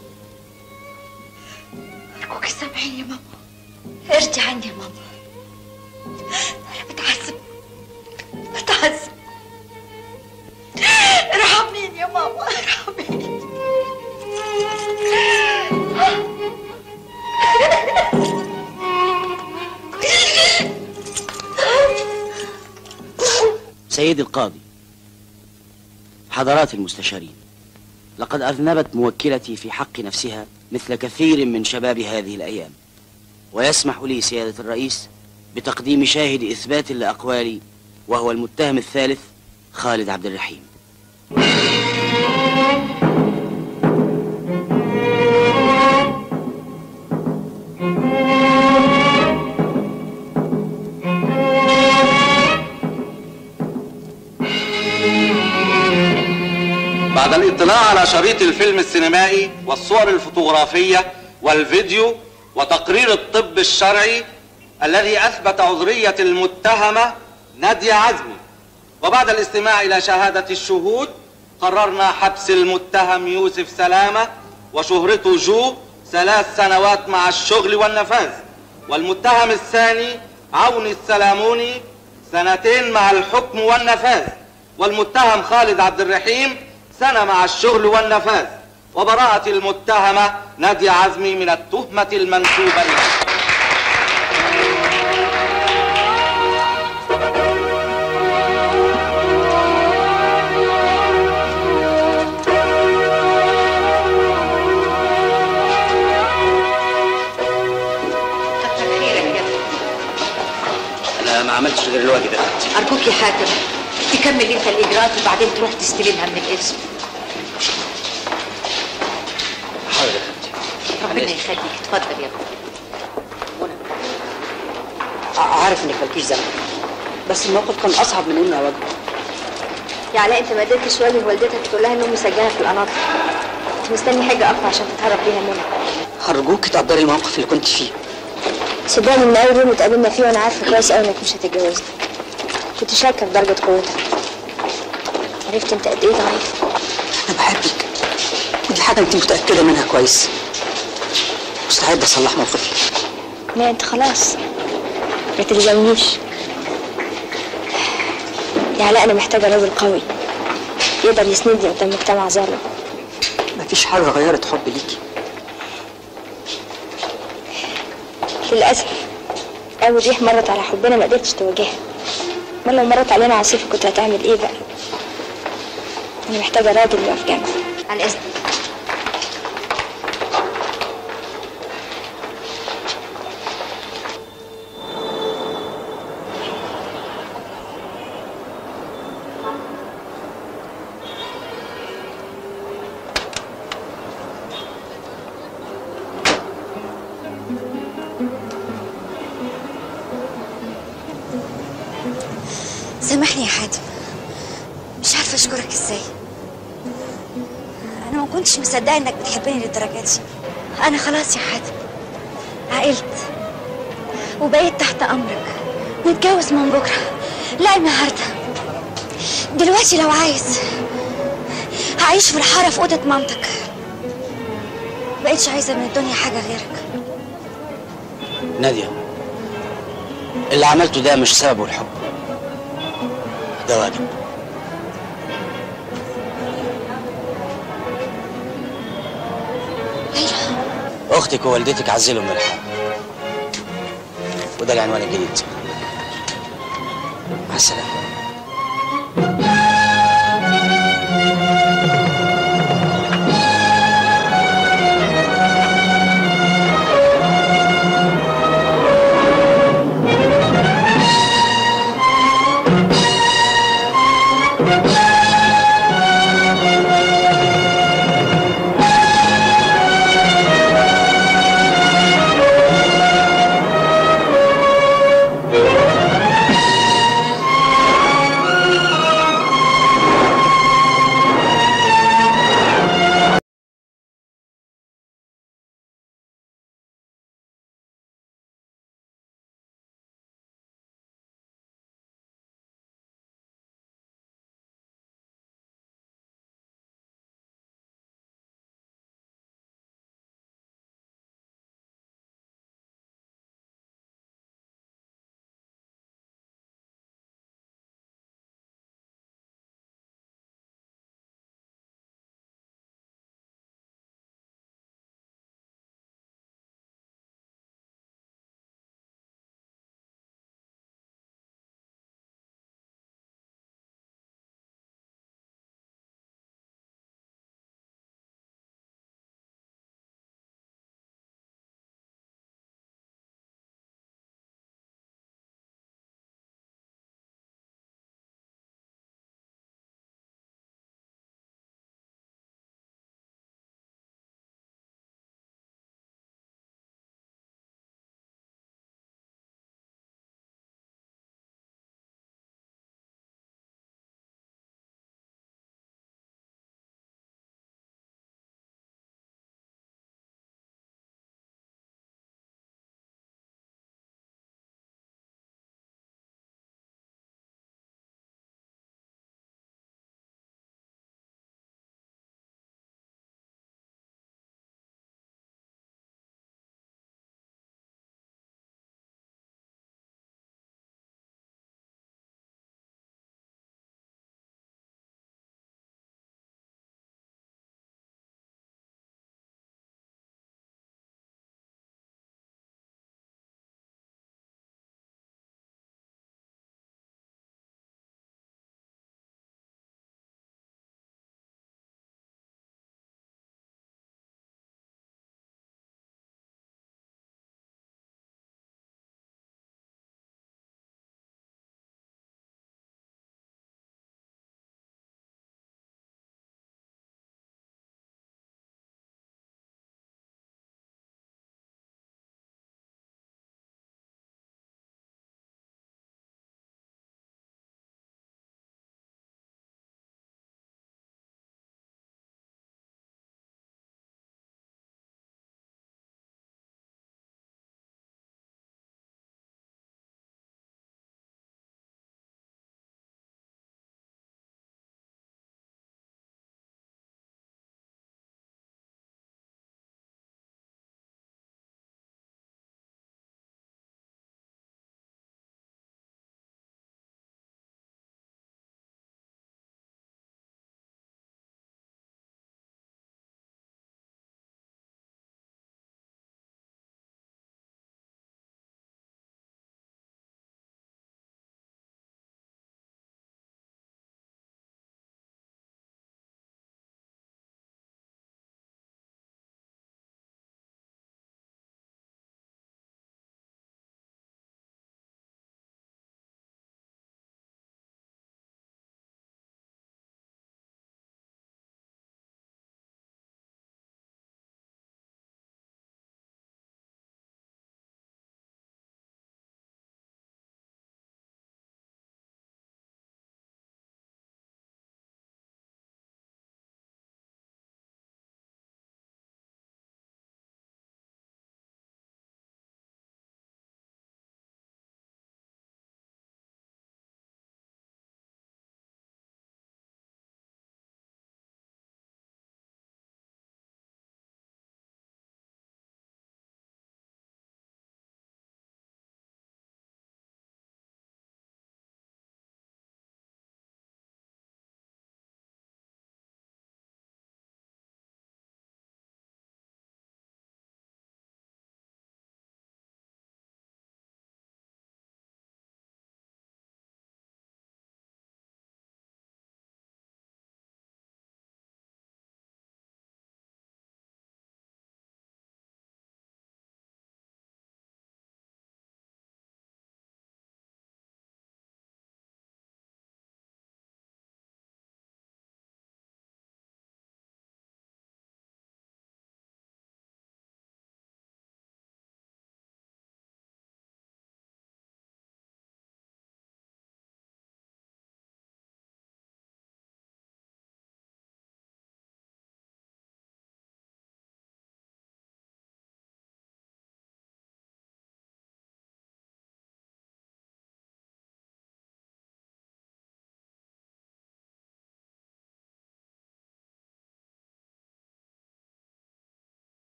ارجوكي سامحيني يا ماما ارجعي عني يا ماما انا بتعذب بتعذب ارحميني يا ماما ارحميني سيدي القاضي حضرات المستشارين لقد أذنبت موكلتي في حق نفسها مثل كثير من شباب هذه الأيام ويسمح لي سيادة الرئيس بتقديم شاهد إثبات لأقوالي وهو المتهم الثالث خالد عبد الرحيم بعد الاطلاع على شريط الفيلم السينمائي والصور الفوتوغرافية والفيديو وتقرير الطب الشرعي الذي أثبت عذرية المتهمة نادية عزمي وبعد الاستماع إلى شهادة الشهود قررنا حبس المتهم يوسف سلامة وشهرته جو ثلاث سنوات مع الشغل والنفاذ والمتهم الثاني عوني السلاموني سنتين مع الحكم والنفاذ والمتهم خالد عبد الرحيم سنة مع الشغل والنفاذ وبراءة المتهمة نادية عزمي من التهمة المنسوبة إليها انا ما عملتش غير الواجب يا خالتي ارجوك يا حاتم تكمل انت الاجراءات وبعدين تروح تستلمها من القسم حاضر يا خالتي ربنا يخليك اتفضل يا ابني ع- عارف انك مالكيش ذنب بس الموقف كان اصعب من اني اواجهه يا علاء انت ما قدرتش تواجه والدتك تقول لها انهم مسجلها في القناطر كنت مستني حاجه اقوى عشان تتهرب بيها منها هرجوك تقدري الموقف اللي كنت فيه صدقني من اول يوم اتقابلنا فيه وانا عارفه كويس قوي انك مش هتتجوزني كنت شاكه في درجه قوتك عرفت انت قد ايه ضعيف انا بحبك ودي حاجه انت متاكده منها كويس مستعد اصلح موقفي لا انت خلاص ما تلزمنيش يا علاء انا محتاجه راجل قوي يقدر يسندني قدام مجتمع ظالم مفيش حاجه غيرت حبي ليكي للاسف اول ريح مرت على حبنا ما قدرتش تواجهها امال لو مرت علينا عاصفه كنت هتعمل ايه بقى انا محتاجه راجل يقف جنبي عن اذنك سامحني يا حاتم مش عارفه اشكرك ازاي انا ما كنتش مصدقه انك بتحبني للدرجه دي انا خلاص يا حاتم عقلت وبقيت تحت امرك نتجوز من بكره لا النهارده دلوقتي لو عايز هعيش في الحاره في اوضه مامتك بقيتش عايزه من الدنيا حاجه غيرك ناديه اللي عملته ده مش سببه الحب ده واجب اختك ووالدتك عزلوا من الحال وده العنوان الجديد مع السلامه